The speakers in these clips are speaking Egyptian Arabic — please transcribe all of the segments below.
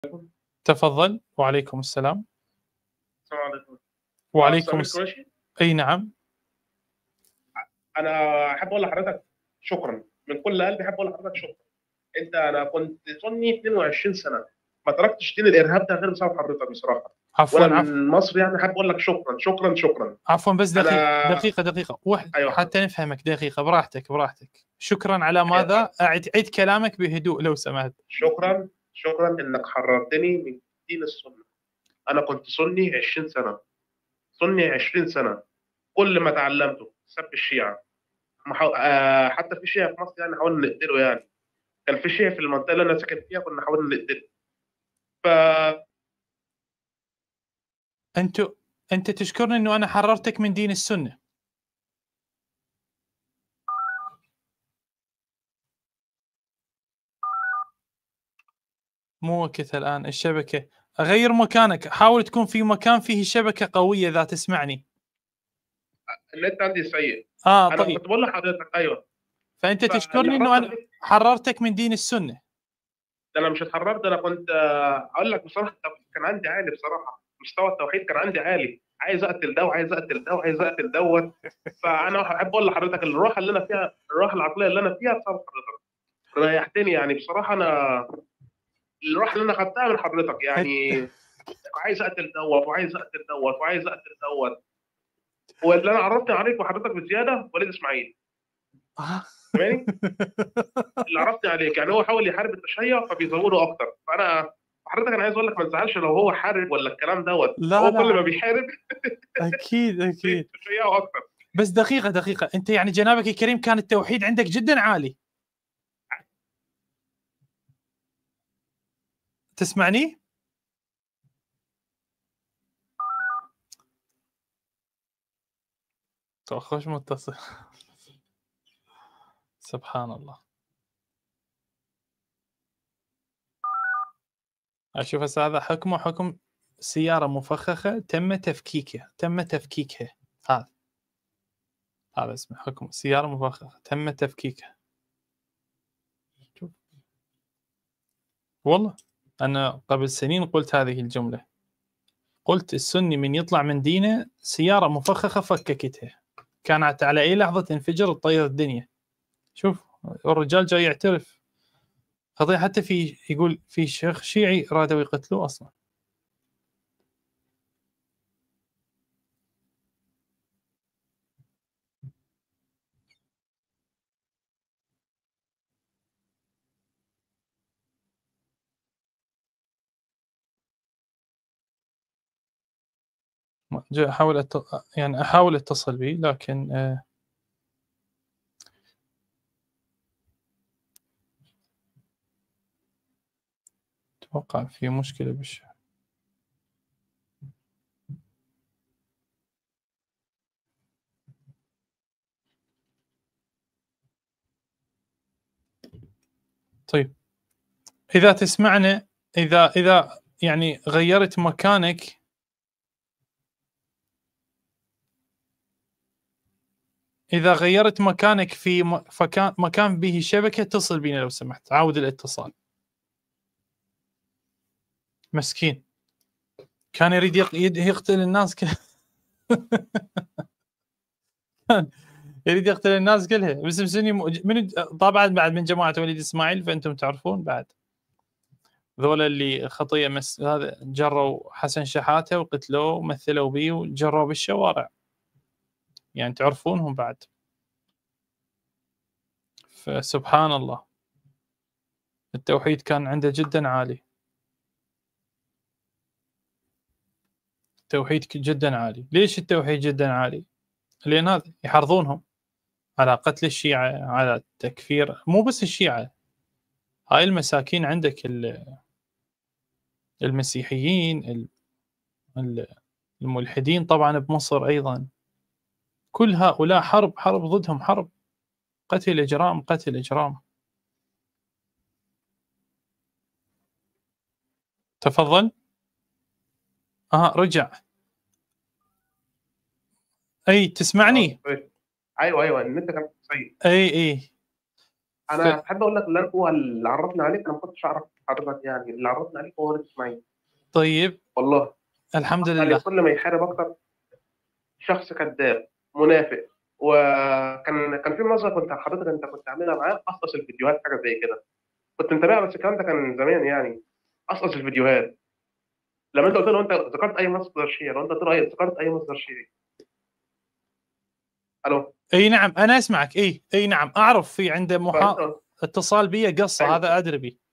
تفضل وعليكم السلام السلام عليكم وعليكم آه، السلام كويشي؟ اي نعم انا احب اقول لحضرتك شكرا من كل قلبي احب اقول لحضرتك شكرا انت انا كنت سني 22 سنه ما تركتش دين الارهاب ده غير بسبب حضرتك بصراحه عفوا وانا عفوا من مصر يعني احب اقول لك شكرا شكرا شكرا عفوا بس دقيقة أنا- دقيقة دقيقة واحد أيوة. حتى نفهمك دقيقة براحتك براحتك شكرا على ماذا؟ أعد عيد كلامك بهدوء لو سمحت شكرا شكرا انك حررتني من دين السنه انا كنت سني 20 سنه سني 20 سنه كل ما تعلمته سب الشيعه محاو... آه حتى في شيعه في مصر يعني حاولنا نقتله يعني كان في شيعه في المنطقه اللي انا ساكن فيها كنا حاولنا نقتله ف أنت أنت تشكرني إنه أنا حررتك من دين السنة مو وقتها الآن الشبكة أغير مكانك حاول تكون في مكان فيه شبكة قوية إذا تسمعني النت عندي سيء آه انا طيب كنت بقول لحضرتك ايوه فأنت فاللي تشكرني إنه حصل أنا لي- حررتك من دين السنة ده انا مش اتحررت انا كنت آه، اقول لك بصراحه التوحيد كان عندي عالي بصراحه مستوى التوحيد كان عندي عالي عايز اقتل ده وعايز اقتل ده وعايز اقتل دوت فانا احب اقول لحضرتك الروح اللي انا فيها الروح العقليه اللي انا فيها بسبب حضرتك ريحتني يعني بصراحه انا الروح اللي انا خدتها من حضرتك يعني عايز اقتل دوت وعايز اقتل دوت وعايز اقتل دوت واللي انا عرفتني عليك وحضرتك بزياده وليد اسماعيل آه. فاهمني؟ اللي عرفتني عليك يعني هو حاول يحارب التشيع فبيزودوا اكتر فانا حضرتك انا عايز اقول لك ما تزعلش لو هو حارب ولا الكلام دوت لا، هو لا. كل ما بيحارب أكيد أكيد تشيعه اكتر بس دقيقة دقيقة أنت يعني جنابك الكريم كان التوحيد عندك جدا عالي تسمعني؟ تو خوش متصل سبحان الله أشوف هسه هذا حكمه حكم سيارة مفخخة تم تفكيكها تم تفكيكها هذا هذا اسمه حكم سيارة مفخخة تم تفكيكها شوف. والله أنا قبل سنين قلت هذه الجملة قلت السني من يطلع من دينه سيارة مفخخة فككتها كانت على أي لحظة تنفجر تطير الدنيا شوف الرجال جاي يعترف قضية حتى في يقول في شيخ شيعي رادوا يقتلوه أصلا جا- احاول أت... يعني احاول اتصل به لكن آه، اتوقع في مشكله بالش طيب اذا تسمعنا اذا اذا يعني غيرت مكانك اذا غيرت مكانك في م- فكان مكان به شبكه اتصل بنا لو سمحت عاود الاتصال مسكين كان يريد يق- يد- يقتل الناس كلها كان يريد يقتل الناس كلها بس مسني م- من طبعا بعد من جماعه وليد اسماعيل فانتم تعرفون بعد ذولا اللي خطيه مس هذا جروا حسن شحاته وقتلوه ومثلوا به وجروا بالشوارع يعني تعرفونهم بعد فسبحان الله التوحيد كان عنده جدا عالي التوحيد ك- جدا عالي ليش التوحيد جدا عالي لان هذا يحرضونهم على قتل الشيعة على تكفير مو بس الشيعة هاي المساكين عندك ال- المسيحيين ال- ال- الملحدين طبعا بمصر ايضا كل هؤلاء حرب حرب ضدهم حرب قتل اجرام قتل اجرام تفضل اه رجع اي تسمعني ايوه ايوه النت كان سيء اي اي انا احب اقول لك اللي هو اللي عرفني عليك انا ما كنتش اعرف حضرتك يعني اللي عرضنا عليك هو وليد اسماعيل طيب والله الحمد يعني لله كل ما يحارب اكتر شخص كذاب منافق وكان كان في مره كنت حضرتك انت كنت عاملها معاه قصص الفيديوهات حاجه زي كده كنت متابعها بس الكلام ده كان زمان يعني قصص الفيديوهات لما انت قلت له انت ذكرت اي مصدر شيعي لو انت قلت له اي ذكرت اي مصدر شيعي الو اي نعم انا اسمعك اي اي نعم اعرف في عنده محا... فأنت- اتصال بي قصه أيوة. هذا ادري بي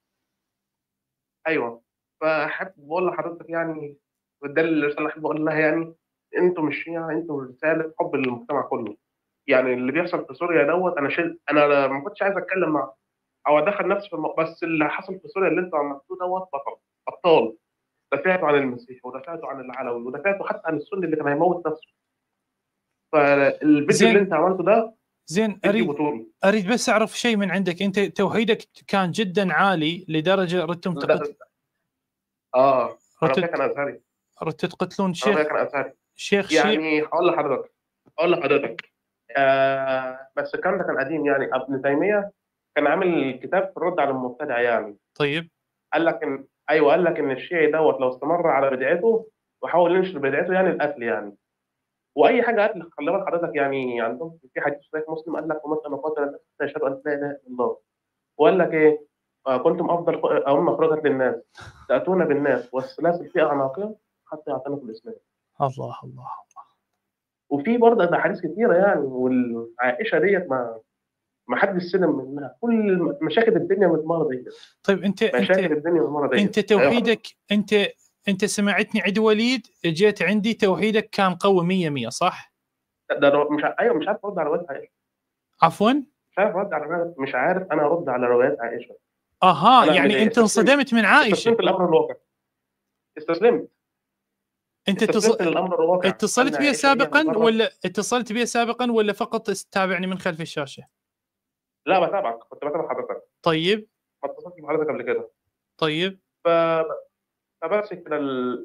ايوه فاحب بقول لحضرتك يعني وده اللي انا احب اقول لها يعني انتوا مش شيعة انتوا رساله حب للمجتمع كله يعني اللي بيحصل في سوريا دوت انا شل انا ما كنتش عايز اتكلم مع او ادخل نفسي في الم... بس اللي حصل في سوريا اللي انتوا عملتوه دوت بطل ابطال دافعتوا عن المسيح ودافعتوا عن العلوي ودافعتوا حتى عن السني اللي كان هيموت نفسه فالفيديو زين. اللي انت عملته ده زين فيديو اريد بطولي اريد بس اعرف شيء من عندك انت توحيدك كان جدا عالي لدرجه ردتم لا، تقت... اه انا ردتوا كان ازهري ردتوا تقتلون انا شيخ كان ازهري شيخ شيعي يعني هقول لحضرتك هقول لحضرتك آه بس الكلام ده كان قديم يعني ابن تيميه كان عامل كتاب في الرد على المبتدع يعني طيب قال لك ان ايوه قال لك ان الشيعي دوت لو استمر على بدعته وحاول ينشر بدعته يعني القتل يعني واي حاجه قتل خلي بالك حضرتك يعني عندهم في حديث صحيح مسلم قال لك ومتى قاتل الناس حتى يشهدوا ان لا اله الا الله وقال لك ايه آه كنتم افضل خ- امه خرجت للناس تاتون بالناس والسلاسل في اعناقهم حتى يعتنقوا الاسلام الله الله وفي برضه احاديث كتيره يعني والعائشه ديت ما ما حدش سلم منها كل مشاكل الدنيا متمره ديت طيب انت مشاكل انت الدنيا متمره ديت انت توحيدك انت انت سمعتني عيد وليد جيت عندي توحيدك كان قوي 100 100 صح؟ ده ده مش ع- ايوه مش عارف ارد على روايات عائشه عفوا مش عارف ارد على روايات مش عارف انا ارد على روايات عائشه اها أنا يعني أعمل إيه؟ انت انصدمت من عائشه استسلمت للامر الواقع استسلمت انت استسلمت اتص... للامر الواقع اتصلت أن بها عائشة هي سابقا مجرد- ولا اتصلت بها سابقا ولا فقط تتابعني من خلف الشاشه؟ لا بتابعك كنت بتابع حضرتك طيب ما اتصلتش بحضرتك قبل كده طيب ف فبس كده ال...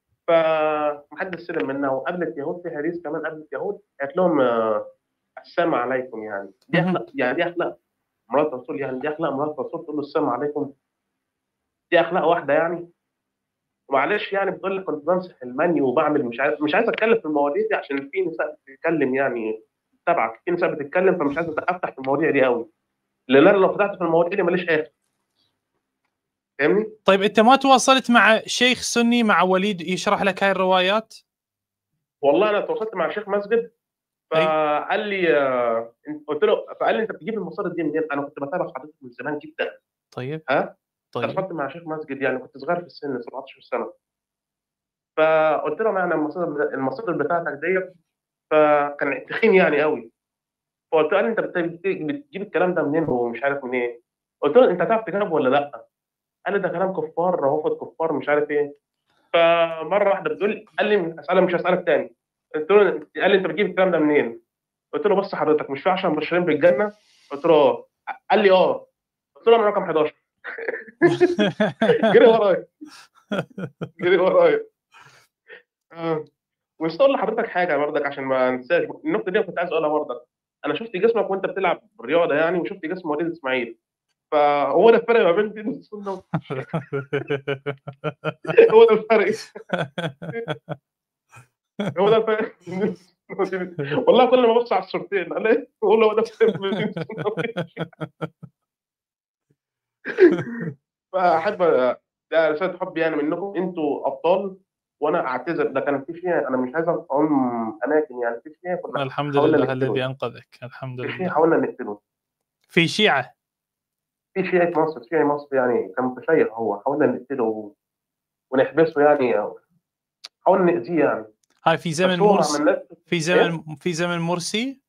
فمحدش سلم منها وقابلت يهود في حديث كمان قابلت يهود قالت لهم آه، السلام عليكم يعني دي مهم. اخلاق يعني دي اخلاق مرات الرسول يعني دي اخلاق مرات الرسول تقول له السلام عليكم دي اخلاق واحده يعني ومعلش يعني بتقول لك كنت بمسح المنيو وبعمل مش عايز مش عايز اتكلم في المواضيع دي عشان في نساء بتتكلم يعني تبعك في نساء بتتكلم فمش عايز افتح في المواضيع دي قوي لان انا لو فتحت في المواضيع دي ماليش اخر فاهمني؟ طيب انت ما تواصلت مع شيخ سني مع وليد يشرح لك هاي الروايات؟ والله انا تواصلت مع شيخ مسجد فقال لي آه، انت- قلت له فقال لي انت بتجيب المصادر دي منين؟ انا كنت بتابع حضرتك من زمان جدا طيب ها؟ طيب تواصلت مع شيخ مسجد يعني كنت صغير في السن 17 سنه فقلت لهم يعني المصادر المصادر بتاعتك ديت فكان تخين يعني قوي فقلت له قال لي انت بت- بت- بتجيب الكلام ده منين ومش عارف منين قلت له انت هتعرف تجاوب ولا لا قال لي ده كلام كفار روافض كفار مش عارف ايه فمره واحده بتقول قال لي اسالك مش هسالك تاني قلت له قال لي انت بتجيب الكلام ده منين قلت له بص حضرتك مش في 10 مبشرين بالجنه قلت له اه قال لي اه قلت له انا رقم 11 جري ورايا جري ورايا آه. ونسيت اقول لحضرتك حاجه برضك عشان ما انساش النقطه دي كنت عايز اقولها برضك انا شفت جسمك وانت بتلعب رياضه يعني وشفت جسم وليد اسماعيل فهو ده الفرق ما بين دين السنه و- هو ده الفرق هو ده الفرق بين دين السنة ودين- والله كل ما ببص على الصورتين الاقي بقول هو ده الفرق بين دين السنه ودين فاحب ده رساله حب يعني منكم انتوا ابطال وانا اعتذر ده كان في شيء انا مش عايز اقوم اماكن يعني في شيء كنا الحمد حاولنا لله نقتله. الذي انقذك الحمد في شيء لله حاولنا نقتله في شيعه في شيعي في مصر شيعي مصر يعني كان متشيع هو حاولنا نقتله و- ونحبسه يعني أو حاولنا نأذيه يعني هاي في زمن بس هو ما مرسي عملناش في زمن في زمن مرسي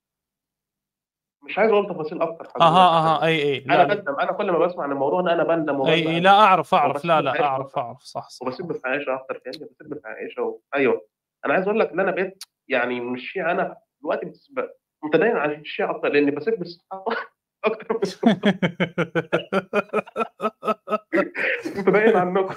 مش عايز اقول تفاصيل اكتر حضرتك. اها اها اي اي انا لا لا. بندم انا كل ما بسمع عن الموضوع ده انا بندم اي وبزعل اي لا اعرف اعرف لا وبسيب لا الحياة اعرف أكتر. اعرف صح صح وبسيب في عائشه اكتر كاني بسيب في عائشه و... ايوه انا عايز اقول لك ان انا بقيت يعني مش شيعي انا دلوقتي بس- ب- متدين عن الشيعة اكتر لاني بسيب الصحابه اكتر من متدين عنكم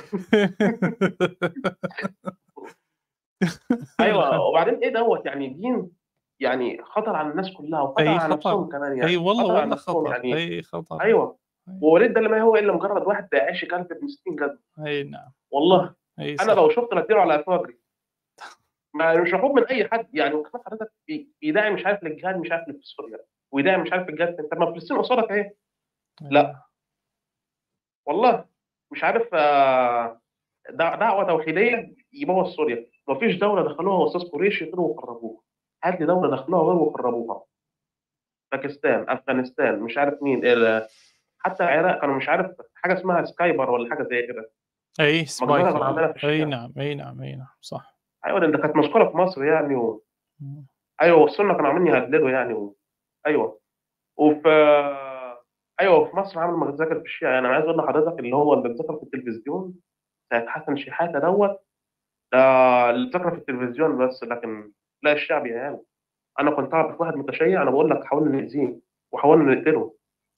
ايوه وبعدين ايه دوت يعني دين يعني خطر على الناس كلها وخطر أي على خطر. نفسهم كمان يعني اي والله خطر على والله نفسهم خطر يعني اي خطر ايوه ووليد ده اللي ما هو الا مجرد واحد داعشي كان ابن 60 جد اي نعم والله اي انا صح. لو شفت اديله على قفاه واجري ما مش مفروض من اي حد يعني وكمان حضرتك بي- بيدعي مش عارف للجهاد مش عارف اللي في سوريا ويدعي مش عارف الجهاد انت ما فلسطين قصادك اهي لا. والله مش عارف آه، دع- دعوه توحيديه يبوظ سوريا مفيش دوله دخلوها وساس قريش يقدروا يخربوها هات لي دوله دخلوها غير وخربوها باكستان افغانستان مش عارف مين ال- حتى العراق كانوا مش عارف حاجه اسمها سكايبر ولا حاجه زي كده اي مقدونيا كان سبايك عندنا في اي الشيعة. نعم اي نعم اي نعم صح ايوه ده كانت مشكله في مصر يعني و... مم. ايوه والسنه كانوا عاملين يهدلوا يعني و... ايوه وفي ايوه في مصر عملوا مذاكر في الشيعة يعني انا عايز اقول لحضرتك اللي هو اللي اتذكر في التلفزيون ساعه حسن شحاته دوت ده اللي اتذكر في التلفزيون بس لكن لا الشعب يعني انا كنت اعرف واحد متشيع انا بقول لك حاولنا نأذيه وحاولنا نقتله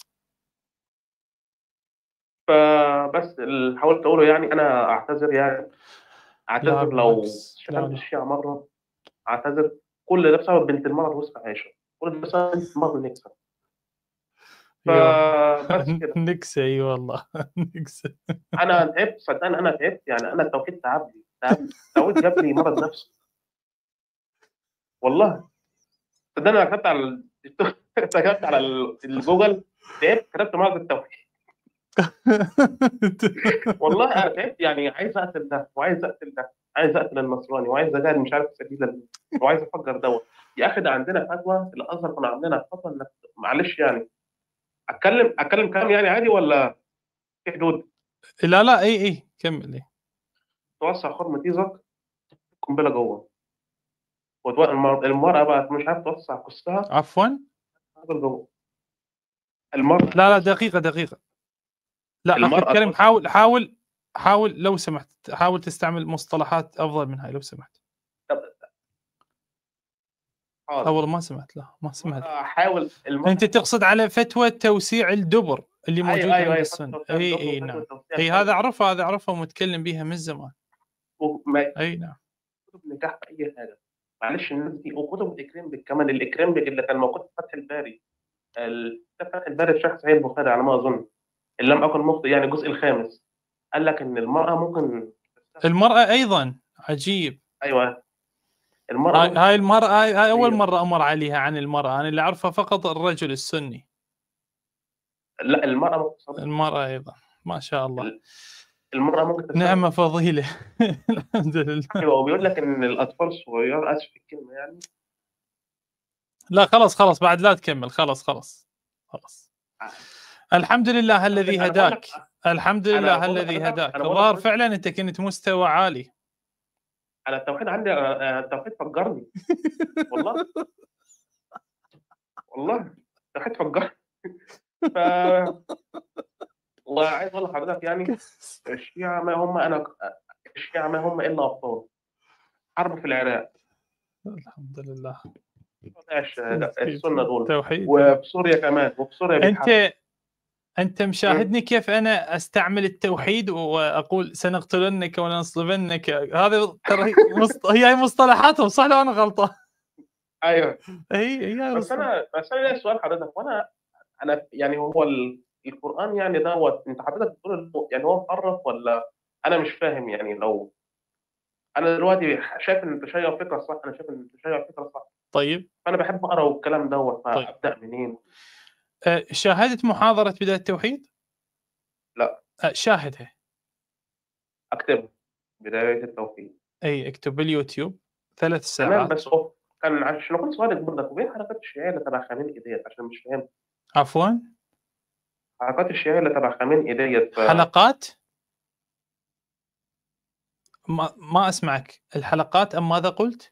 فبس اللي حاولت اقوله يعني انا اعتذر يعني اعتذر لا لو بالعكس. لا، شتمت لا. الشيعة مره اعتذر كل ده بسبب بنت المرض وسط عائشه كل ده بسبب بنت المرض نكسب فبس كده نكسه اي والله نكسه انا تعبت صدقني انا تعبت يعني انا التوحيد تعبني تعبني التوحيد جاب لي مرض نفسي والله صدقني انا كتبت على ال- كتبت على ال- الجوجل تعبت كتبت مرض التوحيد والله انا تعبت يعني عايز اقتل ده وعايز اقتل ده عايز اقتل النصراني وعايز اجاهد مش عارف سبيل الله وعايز افجر دوت يا اخي ده عندنا فتوى في الازهر كنا عاملينها فتوى انك معلش يعني اتكلم اتكلم كلام يعني عادي ولا في حدود لا لا اي اي كمل إي. توسع خرم ايزك قنبله جوه وتو- المر- المرأة بقى مش عارف توسع قصتها عفوا تدخل جوه المرأة لا لا دقيقه دقيقه لا اخي المرأة الكريم توسع. حاول حاول حاول لو سمحت حاول تستعمل مصطلحات افضل من هاي لو سمحت حاضر. اول ما سمعت لا ما سمعت احاول المرأة انت تقصد على فتوى توسيع الدبر اللي أيوة، موجوده أيوة، عند أيوة، السنه فتوى اي الدبر اي وفتوى نعم التوسيع اي هذا اعرفه هذا اعرفه ومتكلم بها من زمان وما اي نعم كتب نكاح في اي حاجه معلش الناس دي وكتب الاكريمبك كمان الاكريمبك اللي كان موجود في فتح الباري ال- فتح الباري الشيخ سعيد البخاري على ما اظن ان لم اكن مخطئ يعني الجزء الخامس قال لك ان المراه ممكن المراه ايضا عجيب ايوه المراه هاي, ممكن هاي المراه هاي, هاي اول أيوة. مره امر عليها عن المراه انا اللي اعرفها فقط الرجل السني لا المراه ممكن تصدق. المراه ايضا ما شاء الله المراه ممكن تستخدم نعمه فضيله الحمد لله ايوه وبيقول لك ان الاطفال الصغيره اسف في الكلمه يعني لا خلاص خلاص بعد لا تكمل خلاص خلاص خلاص الحمد لله الذي أنا بقول لك- هداك الحمد أنا لله بقول لك الذي أنا- هداك أنا بقول لك الظاهر بس- فعلا انت كنت مستوى عالي انا التوحيد عندي أنا- التوحيد فجرني والله والله التوحيد فجرني ف وعايز اقول لحضرتك يعني الشيعة ما هم انا الشيعة ما هم الا ابطال حرب في العراق الحمد لله داعش السنه دول توحيد وفي سوريا كمان وفي سوريا بيتحارب. انت انت مشاهدني كيف انا استعمل التوحيد واقول سنقتلنك ونصلبنك هذا ترى هي مصط- هي هي مصطلحاتهم صح لو انا غلطان ايوه هي هي بس انا بس انا ليا سؤال حضرتك وانا انا يعني هو ال- القران يعني دوت انت حضرتك بتقول إنه- يعني هو محرف ولا انا مش فاهم يعني لو انا دلوقتي شايف ان التشيع فكره صح انا شايف ان التشيع فكره صح طيب فانا بحب اقرا والكلام دوت طيب. فابدا منين آه، شاهدت محاضره بدايه التوحيد؟ لا. آه، شاهدها اكتبه بدايه التوحيد اي اكتب باليوتيوب ثلاث تمام ساعات بس هو كان عشان اكون صادق برضك وبين حركات الشيعيه اللي تبع خامنئي ديت عشان مش فاهم عفوا حركات الشيعيه اللي تبع خامنئي ديت ف- حلقات ما, ما اسمعك الحلقات ام ماذا قلت؟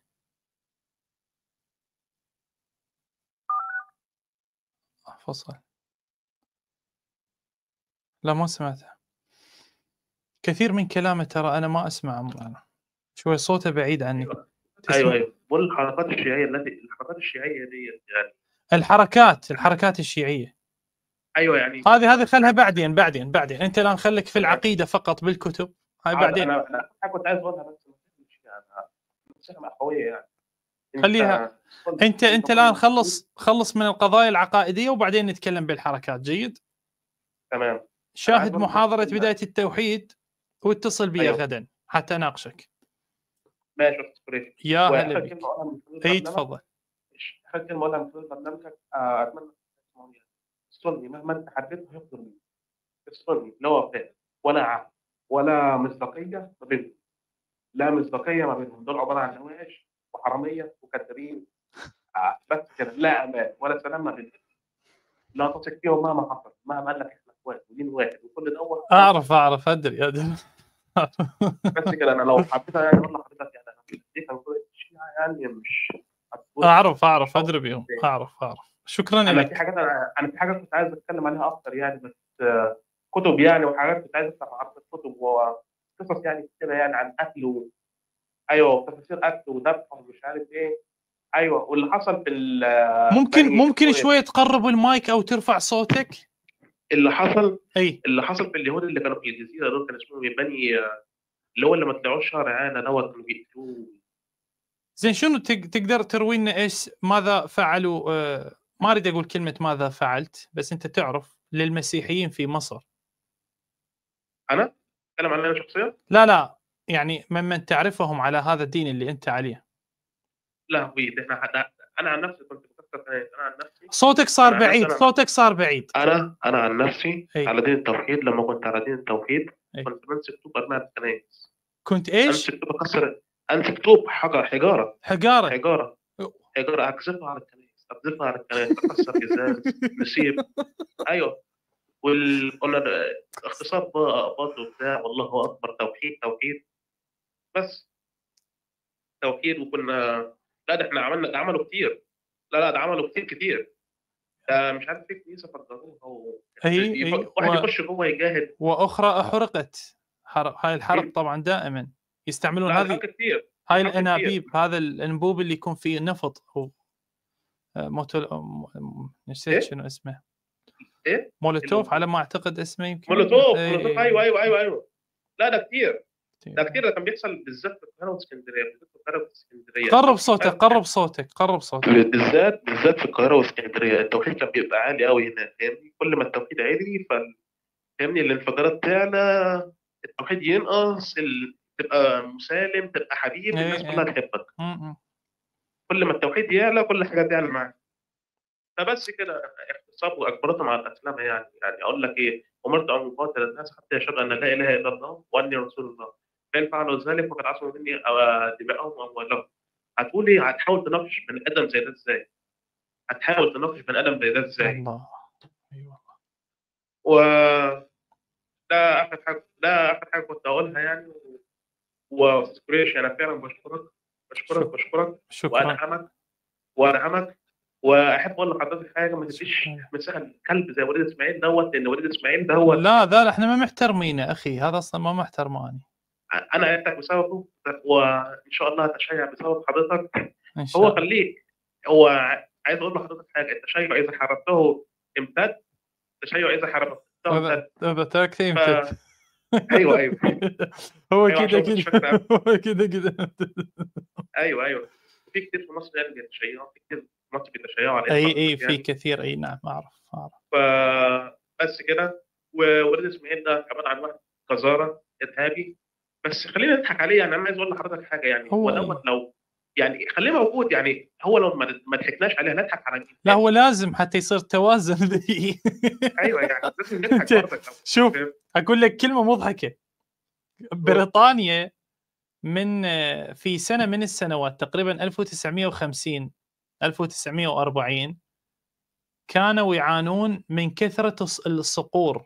فصل لا ما سمعته كثير من كلامه ترى انا ما اسمع أنا. شوي صوته بعيد عني تسمع؟ ايوه ايوه بقول الحركات الشيعيه التي الحركات الشيعيه ديت يعني الحركات الحركات الشيعيه ايوه يعني هذه هذه خلها بعدين بعدين بعدين انت الان خليك في العقيده فقط بالكتب هاي بعدين انا انا كنت عايز اقولها بس انا مساهمه اخويه يعني أنت- خليها. انت انت الان خلص خلص من القضايا العقائديه وبعدين نتكلم بالحركات جيد تمام شاهد برضه محاضره أقول- بدايه التوحيد واتصل بي أيوه. غدا حتى اناقشك ماشي استاذ فريد يا هلا واخر بك كلمه اقولها من خلال اي البرنامج- تفضل اخر كلمه اقولها من خلال برنامجك آه، اتمنى تسمعوني يعني. السني مهما انت حبيته هيفضل منك السني لا وفاء ولا عهد ولا مصداقيه ما بينهم لا مصداقيه ما بينهم دول عباره عن نواش وحراميه وكذابين آه، بس كده لا امان ولا سلام ما بينهم لا تثق فيهم مهما حصل مهما قال لك احنا اخوات ودين واحد وكل دوت اعرف اعرف ادري ادري بس كده انا لو حبيت يعني اقول لحضرتك يعني انا دي كان كل الشيعة يعني مش هتبص- اعرف اعرف ادري بيهم اعرف اعرف شكرا انا في لك حاجات انا انا في حاجات كنت عايز اتكلم عليها اكتر يعني بس آه، كتب يعني وحاجات كنت عايز افتح عرض كتب وقصص يعني كتيره يعني عن قتل و... ايوه تفاسير قتل وذبح ومش عارف ايه ايوه واللي حصل في ال- ممكن بني ممكن إسرائيل. شويه تقرب المايك او ترفع صوتك اللي حصل اي اللي حصل في اليهود اللي كانوا في الجزيره دول كان اسمهم بني آه، اللي هو اللي ما طلعوش شهر عانى دوت كانوا بيقتلوه زين شنو تق- تقدر تروي لنا ايش ماذا فعلوا آه، ما اريد اقول كلمه ماذا فعلت بس انت تعرف للمسيحيين في مصر انا اتكلم عن انا شخصيا لا لا يعني ممن تعرفهم على هذا الدين اللي انت عليه لا وي ده احنا ده- انا عن نفسي كنت بكسر ثانية. انا عن نفسي صوتك صار أنا بعيد مثلاً- صوتك صار بعيد انا انا عن نفسي أي. على دين التوحيد لما كنت على دين التوحيد أي. كنت بمسك طوب ارميها في الكنايس كنت ايش امسك طوب اكسر امسك طوب حجر حجاره حجاره حجاره أوه. حجاره اكسفها على الكنايس اكسفها على الكنايس اكسر ازاز نسيب ايوه وال قلنا اختصار بقى برضه بتاع والله اكبر توحيد توحيد بس توحيد وكنا لا ده احنا عملنا ده عملوا كتير لا لا ده عملوا كتير كتير ده مش عارف في كنيسه فجروها و... اي يف- اي واحد و... يخش جوه يجاهد واخرى احرقت حرق هاي الحرق إيه. طبعا دائما يستعملون لا هذه هذه كتير هاي حرق كتير. الانابيب هذا الانبوب اللي يكون فيه نفط او آه، موتول م- م- نسيت إيه؟ شنو اسمه إيه؟ مولوتوف اللي- على ما اعتقد اسمه يمكن مولوتوف إيه، مولوتوف إيه. ايوه ايوه ايوه ايوه لا ده كتير كتير. ده كتير ده كان بيحصل بالذات في القاهره واسكندريه بالذات في القاهره واسكندريه قرب صوتك قرب صوتك قرب صوتك بالذات بالذات في القاهره واسكندريه التوحيد كان بيبقى عالي قوي هناك فاهمني كل ما التوحيد عالي فال- فاهمني الانفجارات تعلى التوحيد ينقص ال... تبقى مسالم تبقى حبيب إيه، الناس إيه. كلها تحبك م- م. كل ما التوحيد يعلى كل حاجه تعلى معاك فبس كده اختصار واجبرتهم على الاسلام يعني يعني اقول لك ايه امرت ان اقاتل الناس حتى يشهدوا ان لا اله الا الله واني رسول الله فان فعلوا ذلك فقد عصموا مني أو- دماءهم واموالهم هتقول ايه هتحاول تناقش بني ادم زي ده ازاي؟ هتحاول تناقش بني ادم زي ده ازاي؟ الله ايوه و ده اخر حاجه ده اخر حاجه كنت اقولها يعني وسكريش انا فعلا بشكرك بشكرك شكراً. بشكرك شكرا وادعمك وادعمك واحب اقول لحضرتك حاجه ما تبقيش شكراً. مثال كلب زي وليد اسماعيل دوت لان وليد اسماعيل دوت لا لا احنا ما محترمينه اخي هذا اصلا ما محترماني انا عرفتك بسببه وان شاء الله هتشيع بسبب حضرتك ان شاء هو الله خليك هو عايز اقول لحضرتك حاجه التشيع اذا حاربته امتد التشيع اذا حاربته امتد هذا هذا تركته ف... يمتد ايوه ايوه هو أيوة، كذا عشان مش كذا فاكر. هو كذا كذا ايوه ايوه في كتير في مصر يعني بيتشيعوا في كتير في مصر بيتشيعوا على اي إطلاق اي يعني. في كثير اي نعم اعرف اعرف فبس كده ووليد اسماعيل ده كمان عن واحد قذاره ارهابي بس خلينا نضحك عليه يعني انا عايز اقول لحضرتك حاجه يعني هو هو دوت لو يعني خليه موجود يعني هو لو ما ما ضحكناش عليه نضحك على مين لا هو لازم حتى يصير توازن ذي ايوه يعني لازم نضحك أنت- برضك شوف فاهم؟ اقول لك كلمه مضحكه بريطانيا من في سنه من السنوات تقريبا 1950 1940 كانوا يعانون من كثره الص- الصقور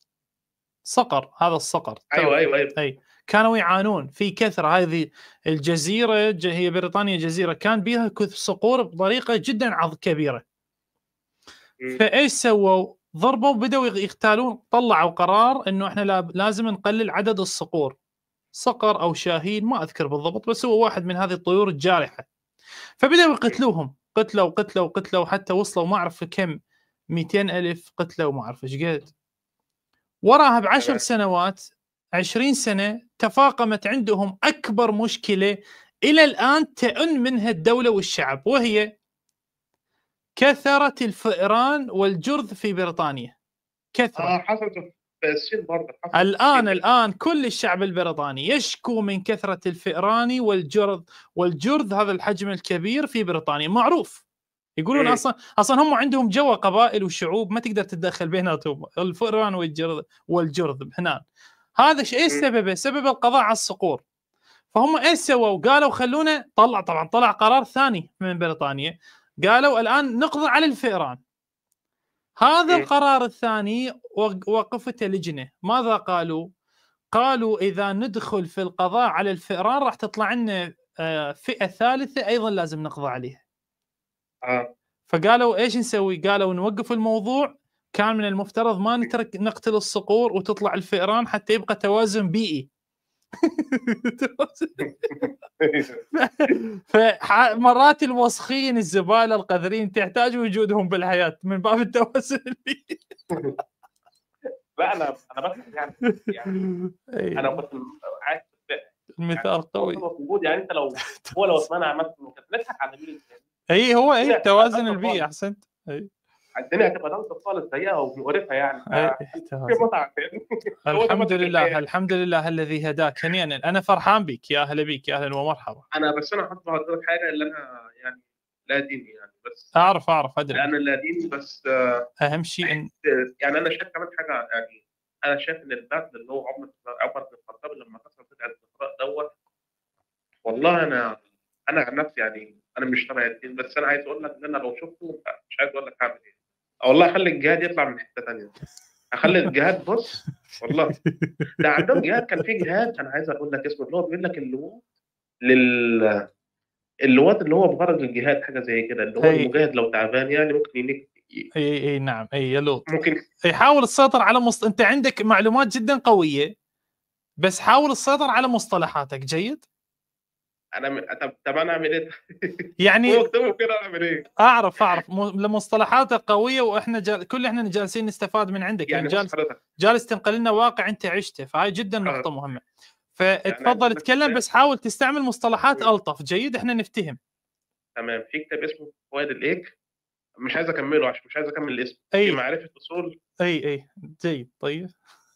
صقر هذا الصقر ايوه ايوه ايوه اي كانوا يعانون في كثره هذه الجزيره ج- هي بريطانيا جزيره كان بها كث صقور بطريقه جدا عظ كبيره مم. فايش سووا؟ ضربوا بدأوا يغ- يقتالون طلعوا قرار انه احنا لا- لازم نقلل عدد الصقور صقر او شاهين ما اذكر بالضبط بس هو واحد من هذه الطيور الجارحه فبدأوا يقتلوهم قتلوا قتلوا قتلوا حتى وصلوا ما اعرف كم 200 الف قتلوا ما اعرف ايش قد وراها بعشر تمام. سنوات 20 سنه تفاقمت عندهم اكبر مشكله الى الان تئن منها الدوله والشعب وهي كثره الفئران والجرذ في بريطانيا كثره اه حصلت في الصين برضه حصلت في الان الصين. الان كل الشعب البريطاني يشكو من كثره الفئران والجرذ والجرذ هذا الحجم الكبير في بريطانيا معروف يقولون مم. اصلا اصلا هم عندهم جوا قبائل وشعوب ما تقدر تتدخل بيناتهم الفئران والجرذ والجرذ هنا هذا شيء ايش مم. سببه؟ سبب القضاء على الصقور فهم ايش سووا؟ قالوا خلونا طلع طبعا طلع قرار ثاني من بريطانيا قالوا الان نقضي على الفئران هذا مم. القرار الثاني وق- وقفته لجنه ماذا قالوا؟ قالوا اذا ندخل في القضاء على الفئران راح تطلع لنا آه، فئه ثالثه ايضا لازم نقضي عليها اه فقالوا ايش نسوي؟ قالوا نوقف الموضوع كان من المفترض ما نترك نقتل الصقور وتطلع الفئران حتى يبقى توازن بيئي. فمرات الوسخين الزباله القذرين تحتاج وجودهم بالحياه من باب التوازن البيئي. لا انا انا بس يعني يعني أي، انا كنت عايز مثال قوي هو موجود يعني انت لو هو لو اتمنع مثلا كانت نضحك على مين الثاني اي هو اي هي التوازن أصلاً البيئي خالص. احسنت اي الدنيا هتبقى ضغط خالص ضيقه ومقرفه يعني أي، في توازن. متعه فاهم؟ هو ده الحمد متعة لله الحياة. الحمد لله الذي هداك هنيئا انا فرحان بك يا اهلا بك يا اهلا ومرحبا انا بس انا حاطط لك حاجه اللي انا يعني لا ديني يعني بس اعرف اعرف ادري انا لا ديني بس آه، اهم شيء ان يعني انا شايف كمان حاجه يعني انا شايف ان البغل اللي هو عمر عمر بن الخطاب لما كسر بدعه الاقراء دوت والله انا انا عن نفسي يعني انا مش تبع الدين بس انا عايز اقول لك ان انا لو شفته مش عايز اقول لك هعمل ايه والله اخلي الجهاد يطلع من حته ثانيه اخلي الجهاد بص والله ده عندهم جهاد كان في جهاد انا عايز اقول لك اسمه اللي هو بيقول لك اللواط لل اللواط اللي هو بغرض الجهاد حاجه زي كده اللي هو أي. المجاهد لو تعبان يعني ممكن ينك اي اي نعم اي يا لوط ممكن يحاول السيطرة على مصط... انت عندك معلومات جدا قويه بس حاول السيطرة على مصطلحاتك جيد انا م... طب طب انا اعمل ايه؟ يعني هو اكتبوا كده اعمل ايه؟ اعرف اعرف م... مصطلحاتك قويه واحنا جال... كل احنا جالسين نستفاد من عندك يعني يعني بص جالس حضرتك جالس تنقل لنا واقع انت عشته فهاي جدا آه. نقطه مهمه فتفضل أنا بس- اتكلم بس حاول تستعمل مصطلحات م. الطف جيد احنا نفتهم تمام في كتاب اسمه فوائد الايك مش عايز اكمله عشان مش عايز اكمل الاسم في اي معرفه اصول اي اي جيد طيب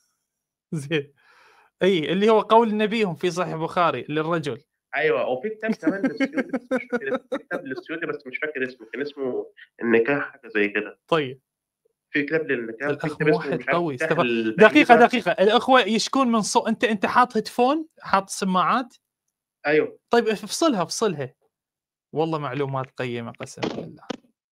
زين اي اللي هو قول نبيهم في صحيح البخاري للرجل ايوه وفي كتاب كمان للسيوطي بس مش فاكر اسمه في كتاب للسيوطي بس مش فاكر اسمه كان اسمه النكاح حاجه زي كده طيب في كتاب للنكاح في الأخ كتاب اسمه موحد مش عارف قوي، نكاح استفاد. البعيدة. دقيقه دقيقه الاخوه يشكون من صوت انت انت حاط هيدفون حاط سماعات ايوه طيب افصلها افصلها والله معلومات قيمه قسما بالله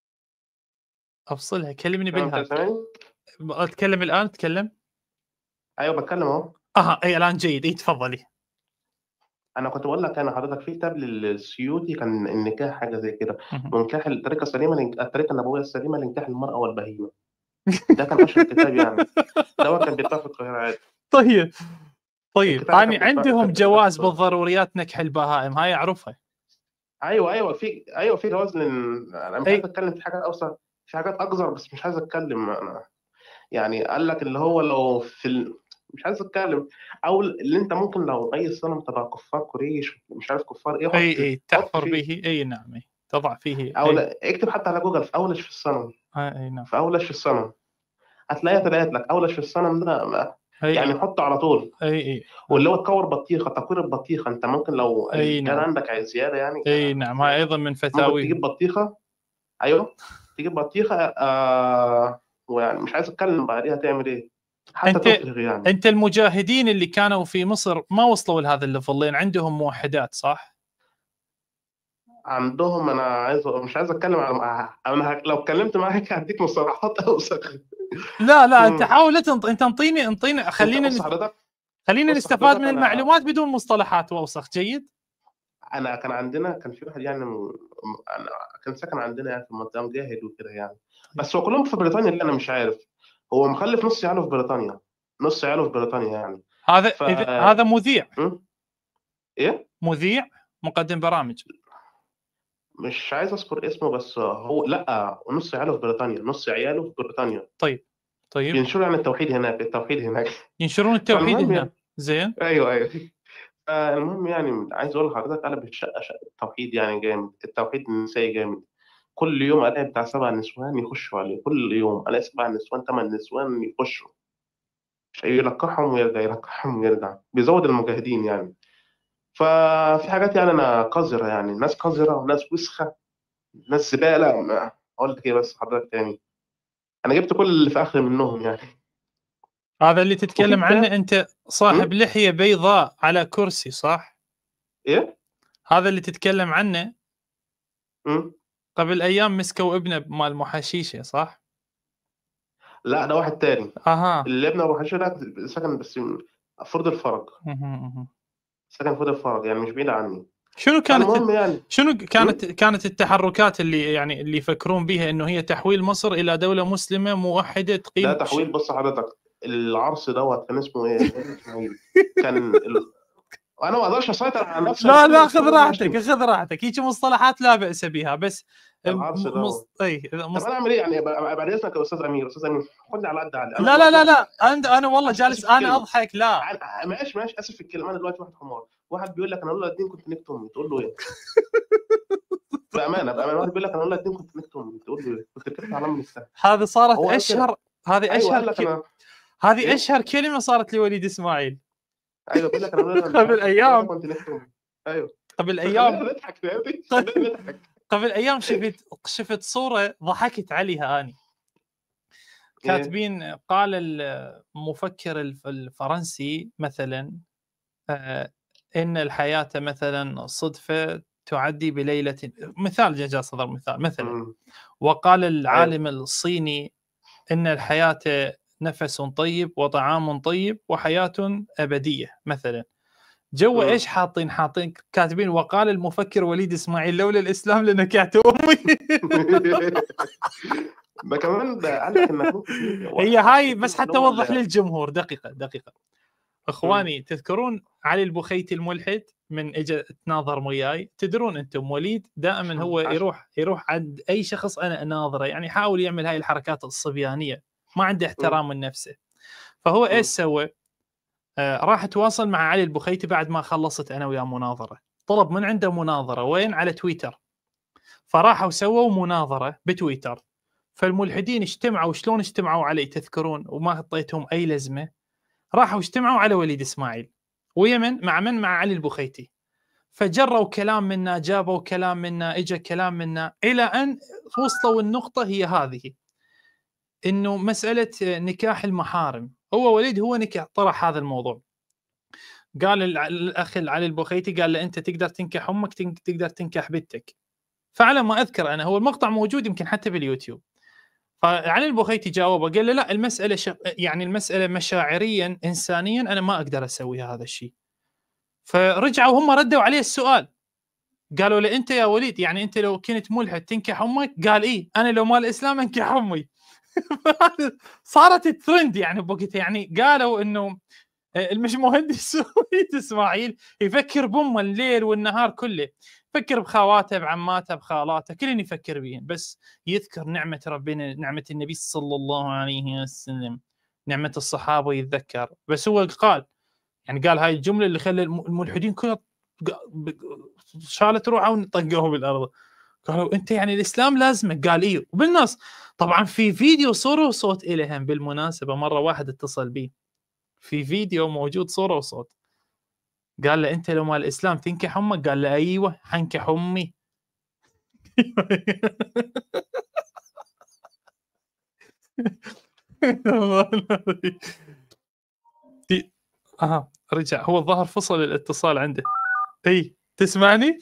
افصلها كلمني تمام، أنت بالهاتف سامعني؟ اتكلم الان تكلم ايوه بتكلم اهو اها اي الان جيد اي تفضلي انا كنت بقول لك انا حضرتك في كتاب للسيوطي كان النكاح حاجه زي كده مهم. ونكاح الطريقه السليمه لإنك- الطريقه النبويه السليمه لنكاح المراه والبهيمه ده كان اشهر كتاب يعني ده هو كان بيتباع في القاهره عادي طيب طيب الكتاب يعني كان عندهم بالفعل- جواز بالفعل. بالضروريات نكح البهائم هاي اعرفها ايوه ايوه في ايوه في جواز لن... انا مش أي. عايز اتكلم في حاجات اوسع في حاجات اقذر بس مش عايز اتكلم انا يعني قال لك اللي هو لو في ال... مش عايز اتكلم او اللي انت ممكن لو اي صنم تبع كفار قريش مش عارف كفار ايه حط- اي اي حط تحفر فيه. به اي نعم اي تضع فيه او اي, لا اكتب حتى على جوجل في اولش في الصنم آه، أي نعم في اولش في الصنم هتلاقيها طلعت لك اولش في الصنم ده اي يعني حطه على طول اي اي واللي هو تكور بطيخه تكوير البطيخه انت ممكن لو أي كان نعم. عندك عايز زياده يعني اي نعم هاي ايضا من ممكن فتاوي تجيب بطيخه ايوه تجيب بطيخه آه ويعني مش عايز اتكلم بعديها تعمل ايه حتى أنت- تفرغ يعني انت المجاهدين اللي كانوا في مصر ما وصلوا لهذا الليفل لان عندهم موحدات صح؟ عندهم انا عايز مش عايز اتكلم عن انا ه- لو اتكلمت معاك هديك مصطلحات اوسخ لا لا انت مم. حاول لا تنط... انت انطيني انطيني خلينا بص نس... حضرتك خلينا بص نستفاد حضرتك من أنا- المعلومات بدون مصطلحات واوسخ جيد؟ انا كان عندنا كان في واحد يعني م... م- أنا كان ساكن عندنا يعني في المنطقه مجاهد وكده يعني بس هو كلهم في بريطانيا اللي انا مش عارف هو مخلف نص عياله في بريطانيا نص عياله في بريطانيا يعني هذا ف- إذا... هذا مذيع م? ايه مذيع مقدم برامج مش عايز اذكر اسمه بس هو لا نص عياله في بريطانيا نص عياله في بريطانيا طيب بينشروا يعني التوحيد هناك التوحيد هناك ينشرون التوحيد فالمهم هنا يعني- زين ايوه ايوه المهم يعني عايز اقول لحضرتك قلب الشقه شقه التوحيد يعني جامد التوحيد النسائي جامد كل يوم الاقي بتاع سبع نسوان يخشوا عليه كل يوم الاقي سبع نسوان ثمان نسوان يخشوا مش يلقحهم ويرجع يلقحهم ويرجع بيزود المجاهدين يعني ففي حاجات يعني انا قذره يعني ناس قذره وناس وسخه ناس زباله ما- اقول لك ايه بس حضرتك تاني انا جبت كل اللي في اخر منهم يعني هذا اللي تتكلم وفي عنه انت صاحب لحيه بيضاء على كرسي صح؟ ايه هذا اللي تتكلم عنه مم. قبل ايام مسكوا ابنه مال محاشيشه صح؟ لا ده واحد تاني اها اللي ابن ابو حشيش ده سكن بس فرد الفرج مهم، مهم. سكن فرد الفرج يعني مش بعيد عني شنو كانت المهم يعني شنو كانت كانت التحركات اللي يعني اللي يفكرون بها انه هي تحويل مصر الى دوله مسلمه موحده تقيم ده تحويل بص حضرتك العرس دوت كان اسمه ايه؟ اسمه إيه؟ كان ال... انا ما اقدرش اسيطر على نفسي لا أنا لا كل خذ شوية راحتك بشتم. خذ راحتك هيك مصطلحات لا باس بها بس العرس م- ده مص... اي طب مص... انا اعمل ايه يعني ب- بعد اذنك يا استاذ امير استاذ امير خدني على قد عقلي أنا لا لا لا دلوقتي- لا انا انا والله أسف جالس في انا الكلمة. اضحك لا أنا- ماشي ماشي اسف في الكلمه انا دلوقتي واحد حمار واحد بيقول لك انا اقول له الدين كنت نكت امي تقول له ايه؟ بامانه بامانه واحد بيقول لك انا اقول له الدين كنت نكت امي تقول له ايه؟ كنت كتبت على امي السهل هذه صارت هو قال اشهر هذه ايوه قال اشهر لك ك... انا هذه إيه؟ اشهر كلمه صارت لوليد اسماعيل ايوه بيقول لك انا أقول لك قبل أيام. كنت نكت امي ايوه قبل خلينا ايام نضحك فهمتي؟ خلينا نضحك قبل ايام شفت شفت صوره ضحكت عليها اني كاتبين قال المفكر الف- الفرنسي مثلا آه، ان الحياه مثلا صدفه تعدي بليله مثال جاء صدر مثال مثلا مم. وقال العالم الصيني ان الحياه نفس طيب وطعام طيب وحياه ابديه مثلا جو مم. ايش حاطين حاطين كاتبين وقال المفكر وليد اسماعيل لولا الاسلام لنكعت امي ده كمان ده قال لك انك ممكن هي هاي بس حتى اللي هو اوضح ال- للجمهور دقيقه دقيقه اخواني تذكرون علي البخيتي الملحد من اجى تناظر وياي تدرون انتم وليد دائما هو عشان- يروح يروح عند اي شخص انا اناظره يعني يحاول يعمل هاي الحركات الصبيانيه ما عنده احترام من نفسه فهو ايش سوى؟ آه راح تواصل مع علي البخيتي بعد ما خلصت انا وياه مناظره طلب من عنده مناظره وين على تويتر فراحوا سووا مناظره بتويتر فالملحدين اجتمعوا شلون اجتمعوا علي تذكرون وما اعطيتهم اي لزمه راحوا اجتمعوا على وليد اسماعيل ويمن مع من مع علي البخيتي فجروا كلام منا جابوا كلام منا اجى كلام منا الى ان وصلوا النقطه هي هذه انه مساله نكاح المحارم هو وليد هو نكاح طرح هذا الموضوع قال الع- الاخ علي البخيتي قال له انت تقدر تنكح امك تن- تقدر تنكح بنتك فعلى ما اذكر انا هو المقطع موجود يمكن حتى باليوتيوب فعلي البخيتي جاوبه قال له لا المساله ش... يعني المساله مشاعريا انسانيا انا ما اقدر اسوي هذا الشيء فرجعوا هم ردوا عليه السؤال قالوا له انت يا وليد يعني انت لو كنت ملحد تنكح امك قال ايه انا لو مال الاسلام انكح امي صارت الترند يعني بوقتها يعني قالوا انه المش مهندس وليد اسماعيل يفكر بامه الليل والنهار كله يفكر بخواته بعماته بخالاته كلن يفكر بهم بس يذكر نعمه ربنا نعمه النبي صلى الله عليه وسلم نعمه الصحابه يتذكر بس هو قال يعني قال هاي الجمله اللي خلى الم- الملحدين كلها ق- ب- شالت روحه وطقوه بالارض قالوا انت يعني الاسلام لازمك قال ايه وبالنص طبعا في فيديو صوره وصوت الهم بالمناسبه مره واحد اتصل بي في فيديو موجود صوره وصوت قال له انت لو مال الاسلام تنكح امك قال له ايوه حنكح امي في- اها رجع هو الظاهر فصل الاتصال عنده اي تسمعني؟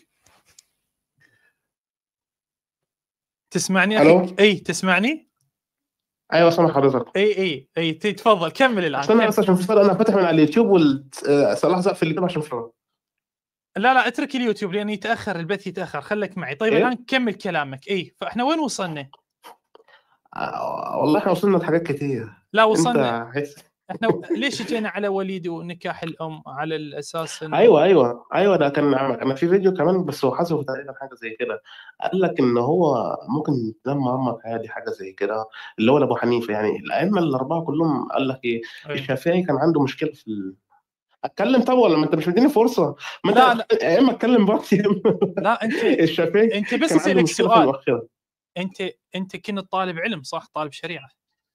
تسمعني ألو؟ اخي؟ اي تسمعني؟ ايوه سامع حضرتك اي اي اي ت- تفضل كمل الان استنى كمل. بس عشان في فرق انا فاتح من على اليوتيوب وصلاح زق في اليوتيوب عشان فرق لا لا اترك اليوتيوب لان يتاخر البث يتاخر خليك معي طيب إيه؟ الان كمل كلامك اي فاحنا وين وصلنا؟ آه، والله احنا وصلنا لحاجات كتير لا انت وصلنا عايز- احنا ليش جينا على وليد ونكاح الام على الاساس انه ايوه ايوه ايوه ده كان انا في فيديو كمان بس هو حذفه تقريبا حاجه زي كده قال لك ان هو ممكن دم عمك عادي حاجه زي كده اللي هو ابو حنيفه يعني الائمه الاربعه كلهم قال لك ايه أي. الشافعي كان عنده مشكله في ال... اتكلم طب ولا ما انت مش مديني فرصه ما لا، انت يا اما اتكلم برضه يا اما لا انت الشافعي انت كان بس عنده اسالك مشكله في سؤال المؤخره انت انت كنت طالب علم صح طالب شريعه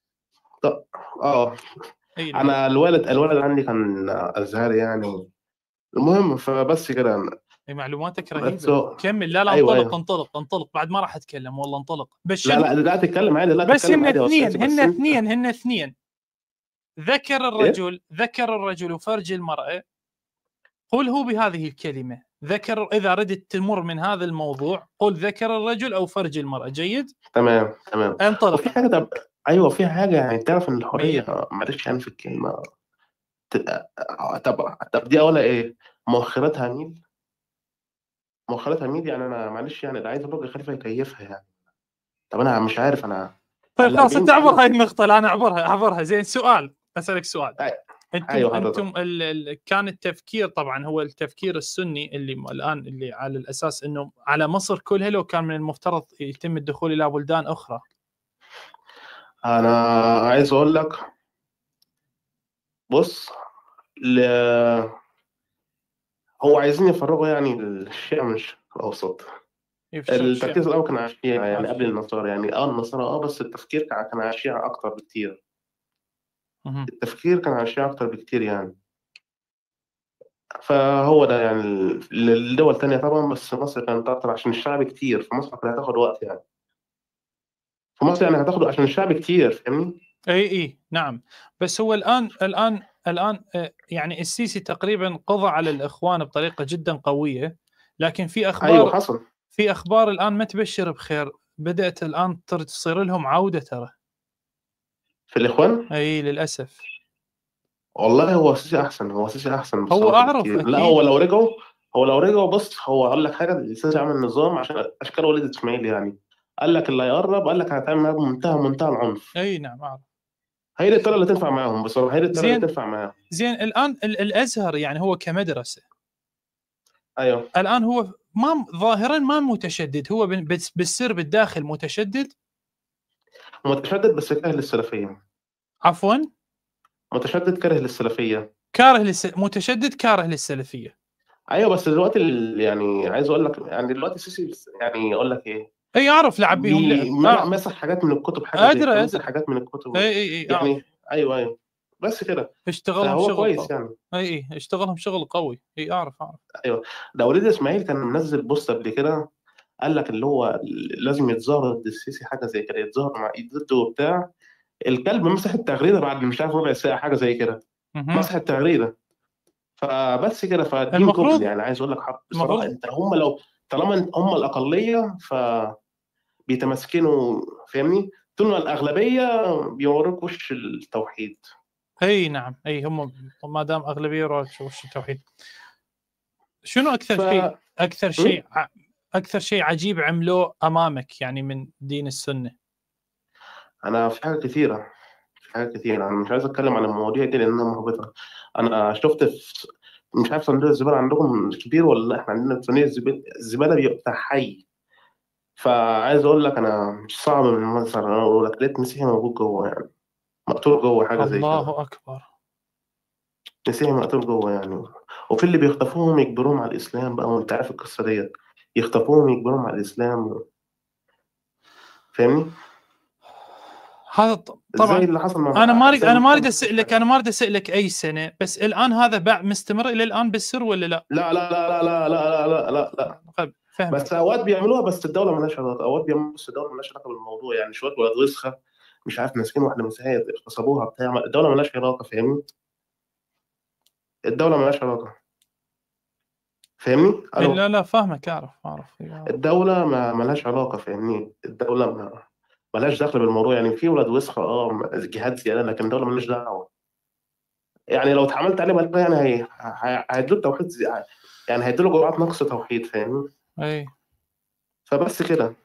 اه اي نعم. انا الولد الولد عندي كان ازهري يعني المهم فبس كده أنا- اي معلوماتك بس رهيبه هو- كمل لا لا أيوة، انطلق أيوة. انطلق انطلق بعد ما راح اتكلم والله انطلق بس لا شنو لا لا تتكلم عادي لا بس تتكلم هن عادي يا اثنين أستاذ، بس هن أنت- اثنين هن اثنين ذكر الرجل ذكر الرجل فرج المرأة قل هو بهذه الكلمة ذكر إذا أردت تمر من هذا الموضوع قل ذكر الرجل أو فرج المرأة جيد تمام تمام وفي انطلق حاجه طب ايوه في حاجه يعني تعرف ان الحريه معلش يعني في الكلمه ت- طب طب دي اولا ايه مؤخراتها ميل مؤخراتها ميل يعني انا معلش يعني اللي عايز برج خليفه يكيفها يعني طب انا مش عارف انا طيب هلا خلاص انت بيمشي. اعبر هاي النقطة لا انا اعبرها اعبرها زين سؤال اسألك سؤال أي- انتم أيوة حضرتك. انتم ال... ال... كان التفكير طبعا هو التفكير السني اللي م- الان اللي على الاساس انه على مصر كلها لو كان من المفترض يتم الدخول الى بلدان اخرى انا عايز اقول لك بص ل... هو عايزين يفرغوا يعني الشيعة من الشرق الاوسط يفشل الشيء. التركيز الاول كان على الشيعة يعني على قبل النصارى يعني اه النصارى اه بس التفكير كان كان على الشيعة اكتر بكتير مهم. التفكير كان على الشيعة اكتر بكتير يعني فهو ده يعني ال- الدول تانية طبعا بس مصر كانت اكتر عشان الشعب كتير فمصر كانت هتاخد وقت يعني في مصر يعني هتاخد عشان الشعب كتير فاهمني؟ اي اي نعم بس هو الان الان الان آه، يعني السيسي تقريبا قضى على الاخوان بطريقه جدا قويه لكن في اخبار ايوه حصل في اخبار الان ما تبشر بخير بدات الان تر- تصير لهم عوده ترى في الاخوان اي للاسف والله هو سيسي احسن هو سيسي احسن هو بصراحة أعرف بكتير. أكيد. لا هو لو رجعوا هو لو رجعوا بص هو اقول لك حاجه السيسي عمل نظام عشان اشكال وليد اسماعيل يعني قال لك اللي هيقرب قال لك هتعمل معاه بمنتهى منتهى العنف اي نعم اعرف هي دي الطريقه اللي تنفع معاهم بصراحه هي دي الطريقه زين. اللي تنفع معاهم زين الان ال- الازهر يعني هو كمدرسه ايوه الان هو ما ظاهرا ما متشدد هو بن- بس- بالسر بالداخل متشدد متشدد بس كاره للسلفيه عفوا متشدد كاره للسلفيه كاره للس... متشدد كاره للسلفيه ايوه بس دلوقتي ال- يعني عايز اقول لك يعني دلوقتي السيسي يعني اقول لك ايه اي اعرف لعبيهم بي- لعب م- آه. مسح حاجات من الكتب حاجه أدري، زي كده، مسح أدري. حاجات من الكتب اي اي اي أعرف. يعني ايوه ايوه بس كده اشتغلهم فهو شغل كويس قوي. يعني اي اي اشتغلهم شغل قوي اي اعرف اعرف ده وليد اسماعيل كان منزل بوست قبل كده قال لك اللي هو لازم يتظاهر ضد السيسي حاجه زي كده يتظاهر مع ضده وبتاع الكلب مسح التغريده بعد مش عارف ربع ساعه حاجه زي كده مهم. مسح التغريده فبس كده فالدين المفروض- كفر يعني عايز اقول لك حق المفروض- بصراحه انت هم لو طالما انت- هم الاقليه ف بيتمسكنوا فاهمني طول ما الاغلبيه بيوروك وش التوحيد اي نعم اي هم ما دام اغلبيه يروح وش التوحيد شنو اكثر ف... شيء اكثر شيء ع- اكثر شيء عجيب عملوه امامك يعني من دين السنه انا في حاجات كثيره في حاجات كثيره انا مش عايز اتكلم عن المواضيع دي لانها محبطه انا شفت في مش عارف صندوق الزباله عندكم كبير ولا لا احنا عندنا صندوق الزباله الزباله بيبقى بتاع حي فعايز اقول لك انا مش صعب من مصر انا اقول لك لقيت مسيحي موجود جوه يعني مقتول جوه حاجه زي كده الله اكبر مسيحي مقتول جوه يعني وفي اللي بيخطفوهم يجبروهم على الاسلام بقى وانت عارف القصه ديت يخطفوهم يجبروهم على الاسلام فاهمني هذا ط- زي طبعا اللي حصل مع انا ما اريد زي انا ما اريد اللي- اسالك انا ما اريد اسالك اي سنه بس الان هذا باع مستمر الى الان بالسر ولا لا؟ لا لا لا لا لا لا لا لا لا طيب فهم بس اوقات بيعملوها بس الدوله مالهاش علاقه اوقات بيعملوها بس الدوله مالهاش علاقه بالموضوع يعني شويه ولاد وسخه مش عارف ماسكين واحده مسيحيه اغتصبوها بتاع الدوله مالهاش علاقه فاهمني الدوله مالهاش علاقه فاهمني الو لا لا فاهمك اعرف اعرف الدوله ما مالهاش علاقه فاهمني الدوله ما مالهاش دخل بالموضوع يعني في ولاد وسخه اه جهاد زياده لكن الدوله مالهاش دعوه يعني لو اتعاملت عليه بقى يعني هي- هي- هيدوا توحيد زي... يعني هيدوا له جرعات نقص توحيد فاهمني اي فبس كده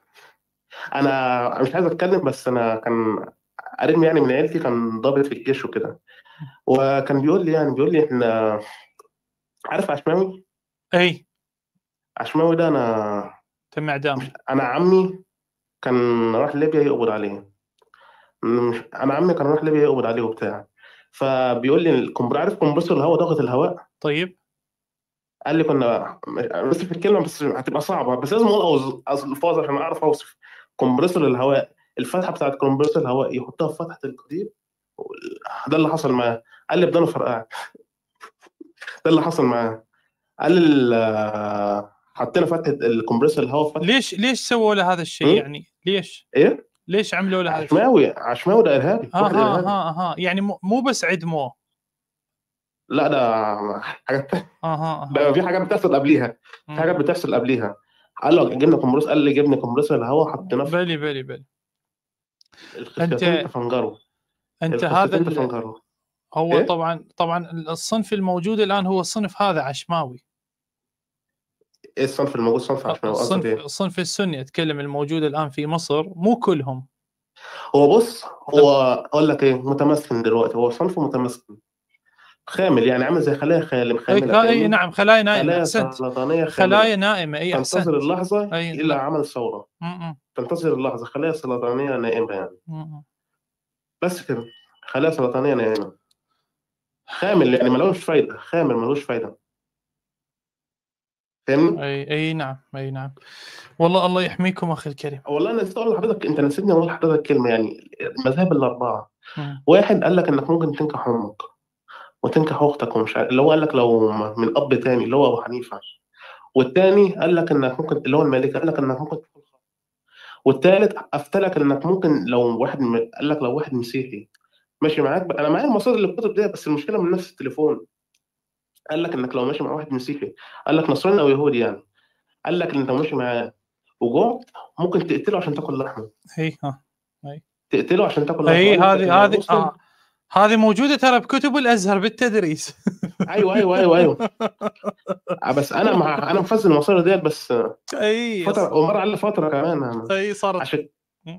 انا مش عايز اتكلم بس انا كان قريب يعني من عيلتي كان ضابط في الجيش وكده وكان بيقول لي يعني بيقول لي احنا عارف عشماوي اي عشماوي ده انا تم اعدامه انا عمي كان راح ليبيا يقبض عليه مش انا عمي كان راح ليبيا يقبض عليه وبتاع فبيقول لي الكمبر عارف كمبرسور الهواء ضغط الهواء طيب قال لي كنا بس في الكلمه بس هتبقى صعبه بس لازم اقول أوز- الفاظ عشان اعرف اوصف كومبريسور الهواء الفتحه بتاعت كومبريسور الهواء يحطها في فتحه القضيب ده اللي حصل معاه قال لي بدانه فرقعت ده اللي حصل معاه قال ال- حطينا فتحه الكمبريسور الهواء في فتحه ليش ليش سووا له هذا الشيء م? يعني ليش ايه ليش عملوا له هذا الشيء عشماوي عشماوي ده ارهابي ها واحد ها ارهابي ها ها يعني مو مو بس عدموه لا ده حاجات اها ده في حاجات بتحصل قبليها في حاجات بتحصل قبليها قال له جبنا كومبريسور قال لي جبنا كومبريسور الهواء حطيناه في بلي بلي بلي الخصيتين تفنجروا انت هذا الخصيتين ال- تفنجروا هو إيه؟ طبعا طبعا الصنف الموجود الان هو الصنف هذا عشماوي ايه الصنف الموجود صنف عشماوي قصدك الصنف ايه الصنف السني اتكلم الموجود الان في مصر مو كلهم هو بص هو اقول لك ايه متمسكن دلوقتي هو صنف متمسكن خامل يعني عامل زي خلايا خالم اي خامله خ- اي فاهمني؟ نعم خلايا نائمه خلايا احسنت سرطانيه خامله خلايا نائمه اي احسنت تنتظر اللحظه أي، الى لا. عمل ثوره م- م- تنتظر اللحظه خلايا سرطانيه نائمه يعني م- م. بس كده خلايا سرطانيه نائمه خامل يعني ملوش فايده خامل ملوش فايده فاهمني؟ اي اي نعم اي نعم والله الله يحميكم اخي الكريم والله انا نسيت اقول لحضرتك انت نسيتني اقول لحضرتك كلمه يعني المذاهب الاربعه م. واحد قال لك انك ممكن تنكح امك وتنكح اختك ومش عارف اللي هو قال لك لو م- من اب تاني اللي هو ابو حنيفه والتاني قال لك انك ممكن اللي هو المالك قال لك انك ممكن تكون خاطئ والتالت افتلك انك ممكن لو واحد م... قال لك لو واحد مسيحي ماشي معاك ب... انا معايا المصادر اللي الكتب دي بس المشكله من نفس التليفون قال لك انك لو ماشي مع واحد مسيحي قال لك نصراني او يهودي يعني قال لك ان انت ماشي معاه وجوعت ممكن تقتله عشان تاكل لحمه اي ها تقتله عشان تاكل لحمه اي قال لك هذه إن هذه المسلم- آه. هذه موجوده ترى بكتب الازهر بالتدريس ايوه ايوه ايوه ايوه آه، بس انا مع انا مفزل المصادر ديت بس اي فتره ومر على فتره كمان أنا- اي صارت عشان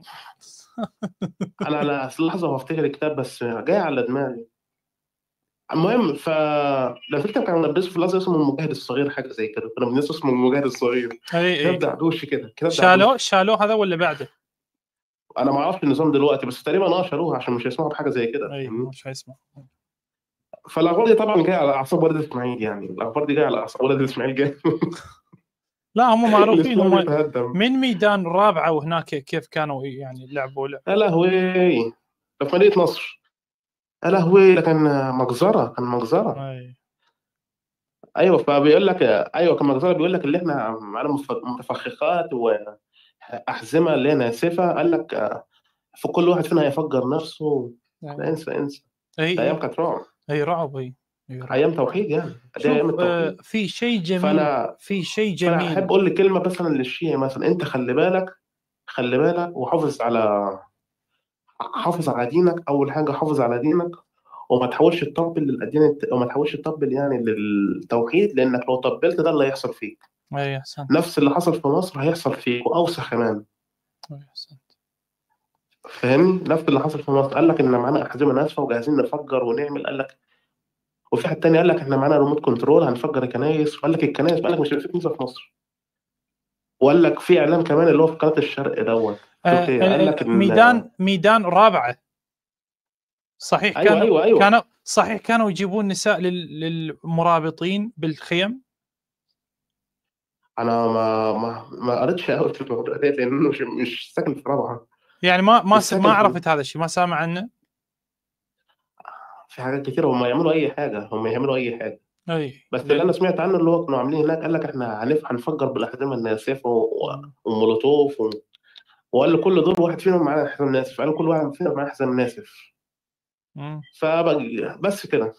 انا انا أصل لحظه وافتكر الكتاب بس جاي على دماغي المهم ف لو فكرة كان بندرسه في الازهر اسمه المجاهد الصغير حاجه زي كده كنا بندرسه اسمه المجاهد الصغير اي كتاب اي دعدوش كده كتاب شالوه دعدوش. شالوه هذا ولا بعده؟ انا ما اعرفش النظام دلوقتي بس تقريبا اه شالوه عشان مش هيسمعوا بحاجه زي كده اي فاهمني؟ مش هيسمع فالاخبار دي طبعا جايه على اعصاب والد اسماعيل يعني الاخبار دي جايه على اعصاب والد اسماعيل جاي لا هم معروفين الإسلام هم يتهدم من ميدان رابعه وهناك كيف كانوا يعني لعبوا لعب يا لهوي ده في مدينه نصر يا لهوي ده كان مجزره كان مجزره اي ايوه فبيقول لك ايوه كان مجزره بيقول لك اللي احنا معانا مف- متفخخات واحزمه اللي هي ناسفه قال لك آه، فكل واحد فينا هيفجر نفسه لا انسى انسى اي ده ايام كانت رعب اي رعب اي أي رعب. ايام توحيد يعني دي ايام شوف آه، التوحيد في شيء جميل فانا في شيء فانا جميل احب اقول لك كلمه مثلا للشيعي مثلا انت خلي بالك خلي بالك وحافظ على حافظ على دينك اول حاجه حافظ على دينك وما تحاولش تطبل للاديان الت- وما تحاولش تطبل يعني للتوحيد لانك لو طبلت ده اللي هيحصل فيك اي احسنت نفس اللي حصل في مصر هيحصل فيك واوسخ كمان أي احسنت فاهمني نفس اللي حصل في مصر قال لك ان معانا احزمه ناسفه وجاهزين نفجر ونعمل قال لك وفي حد تاني قال لك احنا معانا ريموت كنترول هنفجر الكنايس وقال لك الكنايس قال لك مش هيبقى في كنيسه في مصر وقال لك في اعلام كمان اللي هو في قناه الشرق دوت آه، شفت إيه؟ قال لك إن- ميدان ميدان رابعه صحيح أيوة، كانوا أيوة، أيوة. كانوا صحيح كانوا يجيبون نساء لل- للمرابطين بالخيم انا ما ما ما قريتش قوي في الموضوع ده لانه مش مش ساكن في رابعه يعني ما ما مش س- ساكن ما في- عرفت هذا الشيء ما سامع عنه في حاجات كتير هم يعملوا اي حاجه هم يعملوا اي حاجه اي بس اللي انا سمعت عنه اللي هو كانوا عاملين هناك قال لك احنا هنف- هنفجر بالاحزمه الناسفه و- ومولوتوف و... وقال له كل دول واحد فيهم معاه حزام ناسف قالوا كل واحد فينا معاه حزام ناسف مم. فبس كده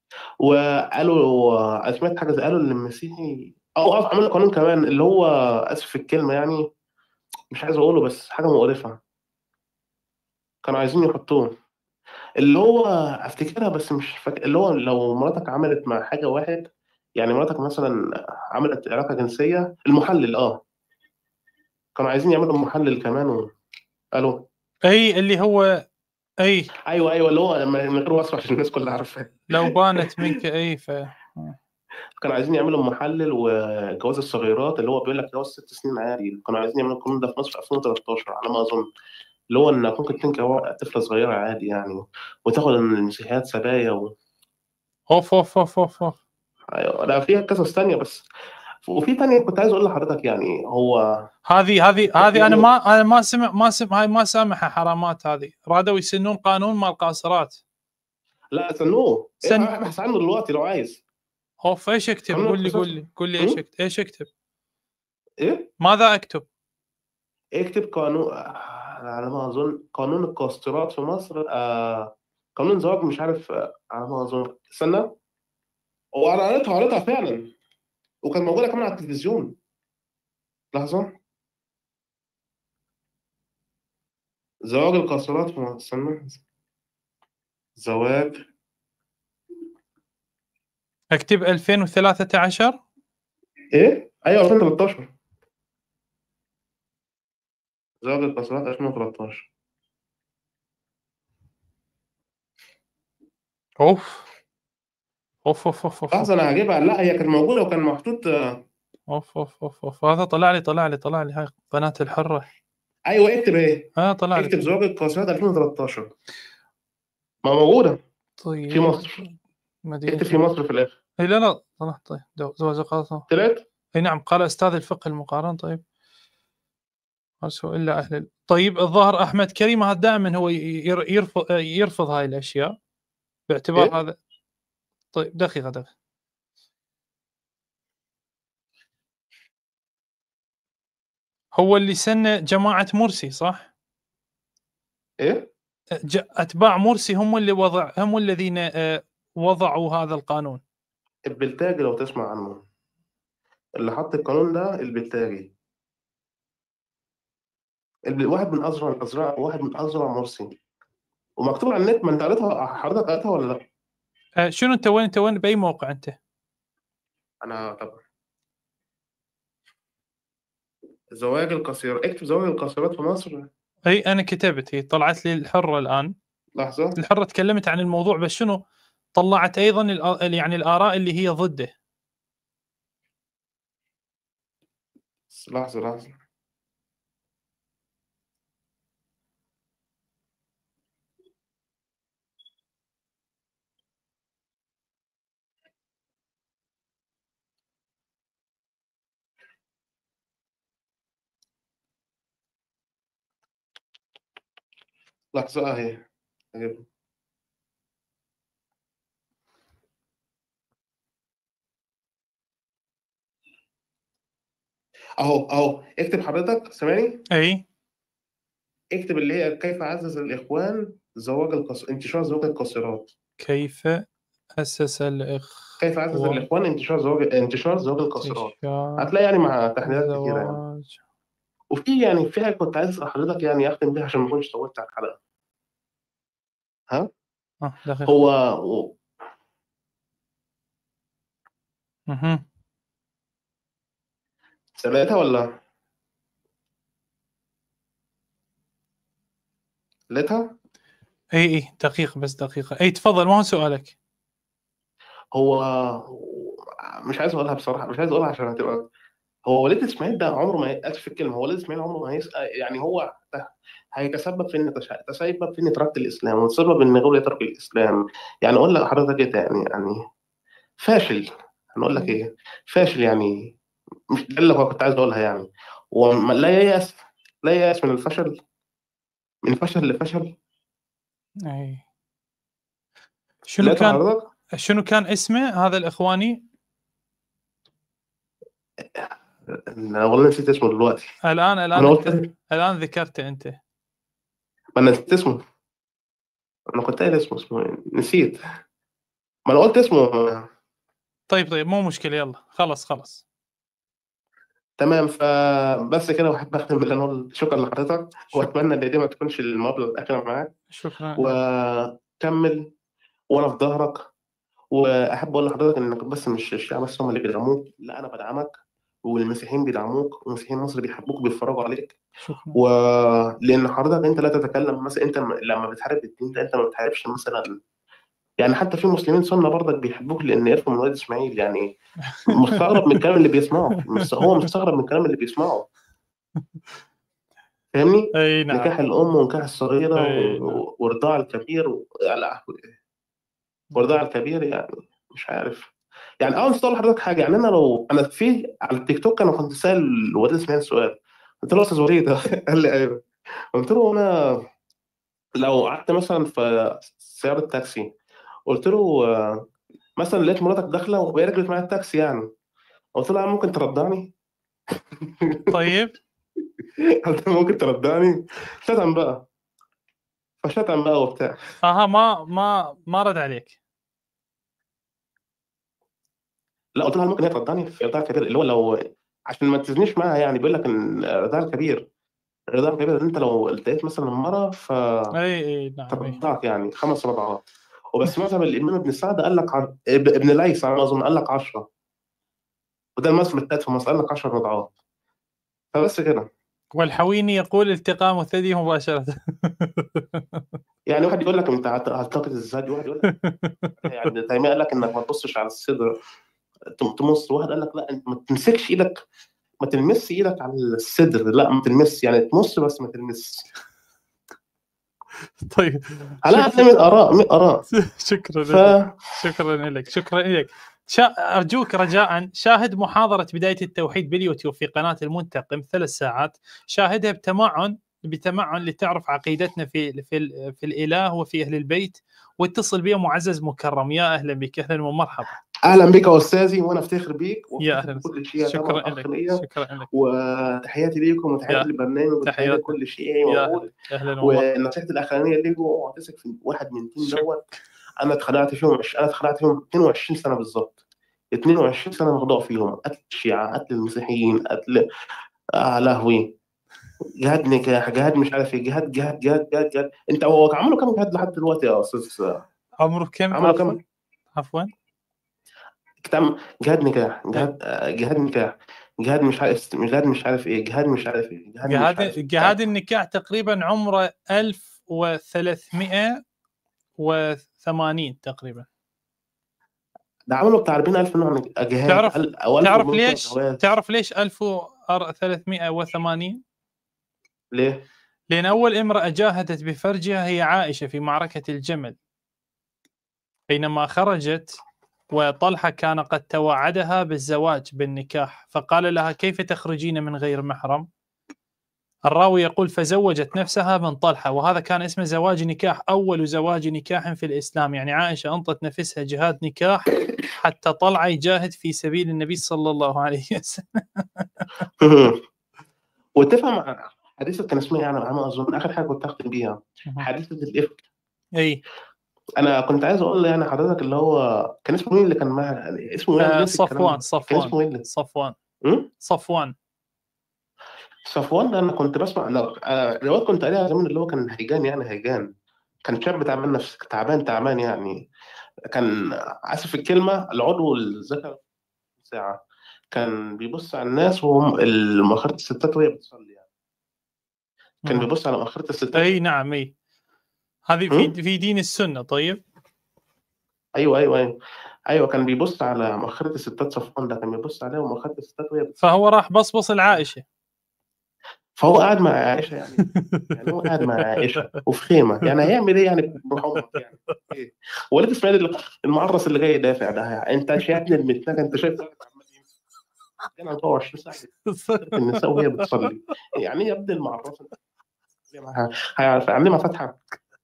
وقالوا سمعت حاجه زي قالوا ان المسيحي او أو عملوا قانون كمان اللي هو اسف في الكلمه يعني مش عايز اقوله بس حاجه مقرفه كانوا عايزين يحطوه اللي هو افتكرها بس مش فاكر اللي هو لو مراتك عملت مع حاجه واحد يعني مراتك مثلا عملت علاقه جنسيه المحلل اه كانوا عايزين يعملوا محلل كمان و... قالوا اي اللي هو اي ايوه ايوه اللي هو من غير وصف عشان الناس كلها عارفاه لو بانت منك اي ف كانوا عايزين يعملوا محلل وجواز الصغيرات اللي هو بيقول لك جواز ست سنين عادي كانوا عايزين يعملوا القانون ده في مصر في 2013 على ما اظن اللي هو انك ممكن تنكح طفله صغيره عادي يعني وتاخد المسيحيات سبايا و... اوف اوف اوف اوف اوف ايوه لا فيها قصص تانية بس وفي تانية كنت عايز اقول لحضرتك يعني هو هذه هذه هذه انا ما انا ما سمع ما سمع هاي ما سامحها حرامات هذه رادوا يسنون قانون مال قاصرات لا سنوه سن- سن... ابحث عنه دلوقتي لو عايز اوف ايش اكتب قانون قول لي القاصرات. قول لي قول لي ايش هم؟ اكتب ايش اكتب ايه ماذا اكتب اكتب قانون آه، على ما اظن قانون القاصرات في مصر آه... قانون زواج مش عارف آه، على ما اظن استنى وانا قريتها قريتها فعلا وكان موجوده كمان على التلفزيون لحظه زواج القاصرات في مصر استنى زواج اكتب 2013 ايه ايوه 2013 زواج القاصرات 2013 اوف اوف اوف اوف اوف لحظه انا هجيبها لا هي كانت موجوده وكان محطوط آه، اوف اوف اوف, أوف. هذا طلع لي طلع لي طلع لي هاي قناه الحره ايوه اكتب ايه اه طلع اكتب لي زواج القاصرات 2013 ما موجوده طيب في مصر مدينه اكتب في مصر في الاخر اي لا لا طلع طيب دو- زواج القاصر طلعت اي نعم قال استاذ الفقه المقارن طيب أرسل الا اهل ال- طيب الظاهر احمد كريم هذا دائما هو ير- يرفض يرفض هاي الاشياء باعتبار إيه؟ هذا طيب دقيقه دقيقه هو اللي سنه جماعه مرسي صح؟ ايه ج- اتباع مرسي هم اللي وضع هم الذين آه، وضعوا هذا القانون البلتاجي لو تسمع عنه اللي حط القانون ده البلتاجي الب- واحد من ازرع الازرع واحد من ازرع مرسي ومكتوب على النت ما انت قريتها حضرتك قريتها ولا لا؟ آه، شنو انت وين انت وين باي موقع انت؟ انا طبعا زواج القصير اكتب زواج القاصرات في مصر اي انا كتبت هي طلعت لي الحره الان لحظه الحره تكلمت عن الموضوع بس شنو طلعت ايضا الآ- يعني الاراء اللي هي ضده لحظه لحظه لحظه اهي أجيبها. اهو اهو اكتب حضرتك سامعني اي اكتب اللي هي كيف عزز الاخوان زواج القص... انتشار زواج القاصرات كيف اسس الاخ كيف عزز و- الاخوان انتشار زواج انتشار زواج القاصرات انتشار هتلاقي يعني مع تحليلات كتيره يعني زواج وفي يعني في حاجه كنت عايز اسال حضرتك يعني اختم بيها عشان ما اكونش طولت على الحلقه اه دقيقه هو و- مهم. سمعتها ولا لقيتها اي اي دقيقه بس دقيقه اي تفضل ما هو سؤالك هو مش عايز اقولها بصراحه مش عايز اقولها عشان هتبقى هو وليد اسماعيل ده عمره ما اسف في الكلمه هو وليد اسماعيل عمره ما هيس... يعني هو هيتسبب في ان تش- تسبب في ان ترك الاسلام وتسبب ان غيره يترك الاسلام يعني اقول لحضرتك ايه يعني يعني فاشل هنقول لك ايه فاشل يعني مش ده اللي كنت عايز اقولها يعني ولا ييأس لا ييأس من الفشل من فشل لفشل اي شنو لقيتها كان حضرتك شنو كان اسمه هذا الاخواني انا والله نسيت اسمه دلوقتي الان انا الان قلت انت الان ذكرته انت ما انا نسيت اسمه انا كنت قايل اسمه اسمه إيه؟ نسيت ما انا قلت اسمه طيب طيب مو مشكله يلا خلص خلص تمام فبس كده واحب اختم بالله نقول شكرا لحضرتك واتمنى ان دي ما تكونش المقابله الاخيره معاك شكرا وكمل وانا في ظهرك واحب اقول لحضرتك انك بس مش الشيعة بس هم اللي بيدعموك لا انا بدعمك والمسيحيين بيدعموك والمسيحيين مصر بيحبوك بيتفرجوا عليك شكرا ولان حضرتك انت لا تتكلم مثلا انت م- لما بتحارب الدين ده انت ما بتحاربش مثلا يعني حتى في مسلمين سنه برضك بيحبوك لان يعرفوا من ولد اسماعيل يعني مستغرب من الكلام اللي بيسمعه مس- هو مستغرب من الكلام اللي بيسمعه فاهمني؟ اي نعم نكاح الام ونكاح الصغيره أي و- نعم. و- ورضاع الكبير و... لا ورضاع الكبير يعني مش عارف يعني اه نسيت اقول لحضرتك حاجه يعني انا لو انا في على التيك توك انا كنت سال الواد اسماعيل سؤال قلت له يا استاذ وليد قال لي ايوه قلت له انا لو قعدت مثلا في سياره تاكسي قلت له آه، مثلا لقيت مراتك داخله وهي ركبت معايا التاكسي يعني قلت له يا عم ممكن ترضعني طيب قلت له ممكن ترضعني شتم بقى فشتم بقى وبتاع اها ما ما ما رد عليك لا قلت له هل ممكن هي ترضعني في الرضاعه الكبير اللي هو لو عشان ما تزنيش معاها يعني بيقول لك ان الرضاعه الكبير الرضاعه الكبير ان انت لو التقيت مثلا المره ف اي اي نعم أي. ترضعك يعني خمس رضعات وبس مذهب الامام ابن سعد قال لك عر... اب- ابن ليث على ما اظن قال لك 10 وده المذهب الثالث في مصر قال لك 10 رضعات فبس كده والحويني يقول التقام الثدي مباشره يعني واحد يقول لك انت هت- هتلتقط ازاي واحد يقول لك يعني تيميه قال لك انك ما تبصش على الصدر تم- تمص واحد قال لك لا انت ما تمسكش ايدك ما تلمس ايدك على الصدر لا ما تلمس يعني تمص بس ما تلمس طيب على هتلاقي من اراء من اراء شكرا ف لك شكرا لك شكرا لك شا... ارجوك رجاء شاهد محاضره بدايه التوحيد باليوتيوب في قناه المنتقم ثلاث ساعات شاهدها بتمعن بتمعن لتعرف عقيدتنا في في ال- في الاله وفي اهل البيت واتصل بي معزز مكرم يا اهلا بك اهلا ومرحبا اهلا بك يا استاذي وانا افتخر بيك يا وافتخر اهلا بكل شيء شكرا طبعا اخ لك ليا شكرا لك وتحياتي ليكم يا- وتحياتي للبرنامج وتحياتي تحياتي. لكل شيء يا موجود اهلا ومرحبا ونصيحتي الاخرانيه ليكم اوعوا تثق في واحد من تيم شك- دوت انا اتخدعت فيهم مش انا اتخدعت فيهم 22 سنه بالظبط 22 سنه مخدوع فيهم قتل الشيعه قتل المسيحيين قتل آه لهوي جهاد نكاح جهاد مش عارف ايه جهاد جهاد جهاد جهاد جهاد انت هو عملوا كام جهاد لحد دلوقتي يا استاذ عمره كم عملوا عفوا كام عفوا كتاب جهاد نكاح جهاد آه، جهاد نكاح جهاد مش عارف جهاد مش عارف ايه جهاد مش عارف ايه جهاد مش عارف جهاد إيه. جهاد النكاح تقريبا عمره 1380 تقريبا ده عملوا بتاع 40000 نوع من جهاد تعرف- ال- أو تعرف 1200 ليش جواز. تعرف ليش 1380 ليه؟ لأن أول امرأة جاهدت بفرجها هي عائشة في معركة الجمل حينما خرجت وطلحة كان قد توعدها بالزواج بالنكاح فقال لها كيف تخرجين من غير محرم الراوي يقول فزوجت نفسها من طلحة وهذا كان اسمه زواج نكاح أول زواج نكاح في الإسلام يعني عائشة أنطت نفسها جهاد نكاح حتى طلعة يجاهد في سبيل النبي صلى الله عليه وسلم وتفهم مع حديثة كان اسمها يعني على ما اظن اخر حاجه كنت اختم بيها حديثة الافك أي انا كنت عايز اقول يعني حضرتك اللي هو كان اسمه مين اللي كان معاه اسمه ايه آه، نسي الكلام صفوان ده. كان صفوان اسمه ايه اللي صفوان م? صفوان صفوان ده انا كنت بسمع انا آه، روايات كنت قاريها زمان اللي هو كان هيجان يعني هيجان كان شاب تعبان نفس تعبان تعبان يعني كان اسف في الكلمه العضو الذكر ساعه كان بيبص على الناس وهم مؤخرة الستات وهي بتصلي يعني كان مم. بيبص على مؤخرة الستات اي نعم اي هذه في في دين السنه طيب ايوه ايوه ايوه ايوه كان بيبص على مؤخرة الستات صفوان ده كان بيبص عليها ومؤخرة الستات وهي بتصلي فهو راح بصبص العائشه فهو قاعد مع عائشه يعني يعني هو قاعد مع عائشه وفي خيمه يعني هيعمل ايه يعني بروح امك يعني إيه؟ وليد اسماعيل المعرس اللي جاي يدافع ده انت شايفني المتنك انت شايف واحد عمال يمسك. كان 24 ساعه بتذكر النساء وهي بتصلي يعني إيه يا ابن المعرس هيعرف يعلمها فتحه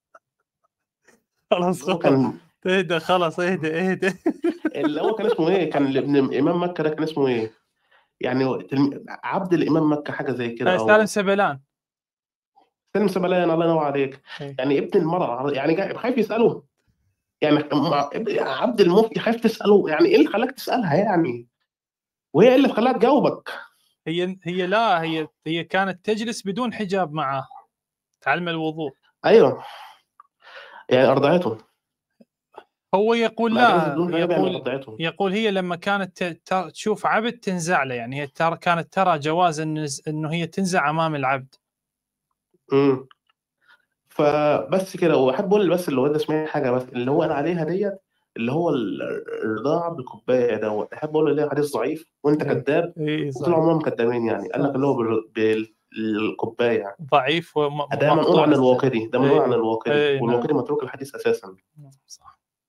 خلاص اللي هو كان اهدى خلاص اهدى اهدى اللي هو كان اسمه ايه كان ابن امام مكه ده كان اسمه ايه يعني تلم- عبد الامام مكه حاجه زي كده او سالم سبلان سلم سبلان الله ينور عليك إيه. يعني ابن المرأة يعني جاي خايف يسأله يعني مع- عبد المفتي خايف تسأله يعني ايه اللي خلاك تسألها يعني وهي إيه اللي خلاها تجاوبك هي هي لا هي هي كانت تجلس بدون حجاب معه تعلم الوضوء ايوه يعني ارضعته هو يقول ما لا جلست بدون حجاب يعني يقول ارضعته يقول هي لما كانت ت- ت- تشوف عبد تنزع له يعني هي ترى كانت ترى جواز النز- انه هي تنزع امام العبد امم فبس كده واحب اقول بس اللي هو ده اسمها حاجه بس اللي هو انا عليها ديت اللي هو ال- الرضاعه بالكوبايه دوت احب اقول اللي هي حديث ضعيف وانت إيه. كذاب اي وطول عمرهم كذابين يعني قال لك اللي هو بال- بالكوبايه يعني ضعيف ده منقول عن الواقدي ده منقول عن إيه. الواقدي إيه، نعم. والواقدي متروك الحديث اساسا صح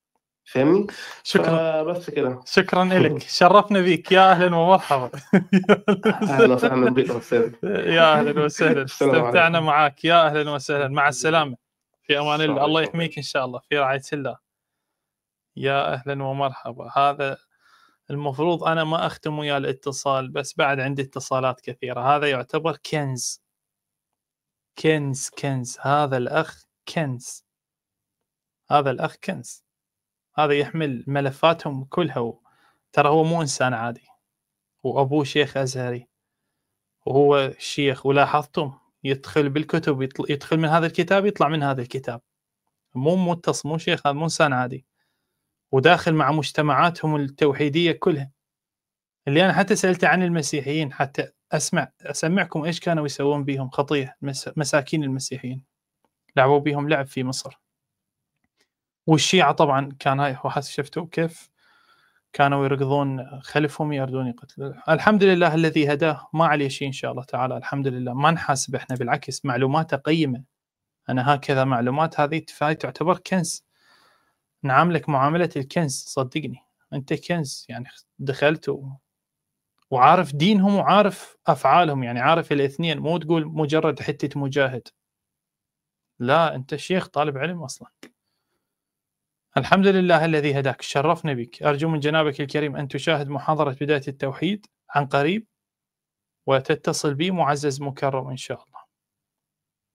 فاهمني؟ شكرا بس كده شكرا لك شرفنا بك يا اهلا ومرحبا اهلا وسهلا بك استاذ يا اهلا وسهلا السلام عليكم. استمتعنا معك يا اهلا وسهلا مع السلامه في امان السلام الله الله عليكم. يحميك ان شاء الله في رعايه الله يا اهلا ومرحبا هذا المفروض انا ما اختم ويا الاتصال بس بعد عندي اتصالات كثيره هذا يعتبر كنز كنز كنز هذا الاخ كنز هذا الاخ كنز هذا يحمل ملفاتهم كلها و... ترى هو مو انسان عادي وابوه شيخ ازهري وهو شيخ ولاحظتم يدخل بالكتب يطل... يدخل من هذا الكتاب يطلع من هذا الكتاب مو متصل مو شيخ هذا مو انسان عادي وداخل مع مجتمعاتهم التوحيديه كلها اللي انا حتى سالته عن المسيحيين حتى اسمع اسمعكم ايش كانوا يسوون بيهم خطيه مس... مساكين المسيحيين لعبوا بيهم لعب في مصر والشيعة طبعا كان هاي هو حس شفتوا كيف كانوا يركضون خلفهم يردون يقتلون الحمد لله الذي هداه ما عليه شيء ان شاء الله تعالى الحمد لله ما نحاسب احنا بالعكس معلوماته قيمه انا هكذا معلومات هذه هاي تعتبر كنز نعاملك معامله الكنز صدقني انت كنز يعني دخلت و... وعارف دينهم وعارف افعالهم يعني عارف الاثنين مو تقول مجرد حته مجاهد لا انت شيخ طالب علم اصلا الحمد لله الذي هداك شرفنا بك أرجو من جنابك الكريم أن تشاهد محاضرة بداية التوحيد عن قريب وتتصل بي معزز مكرم إن شاء الله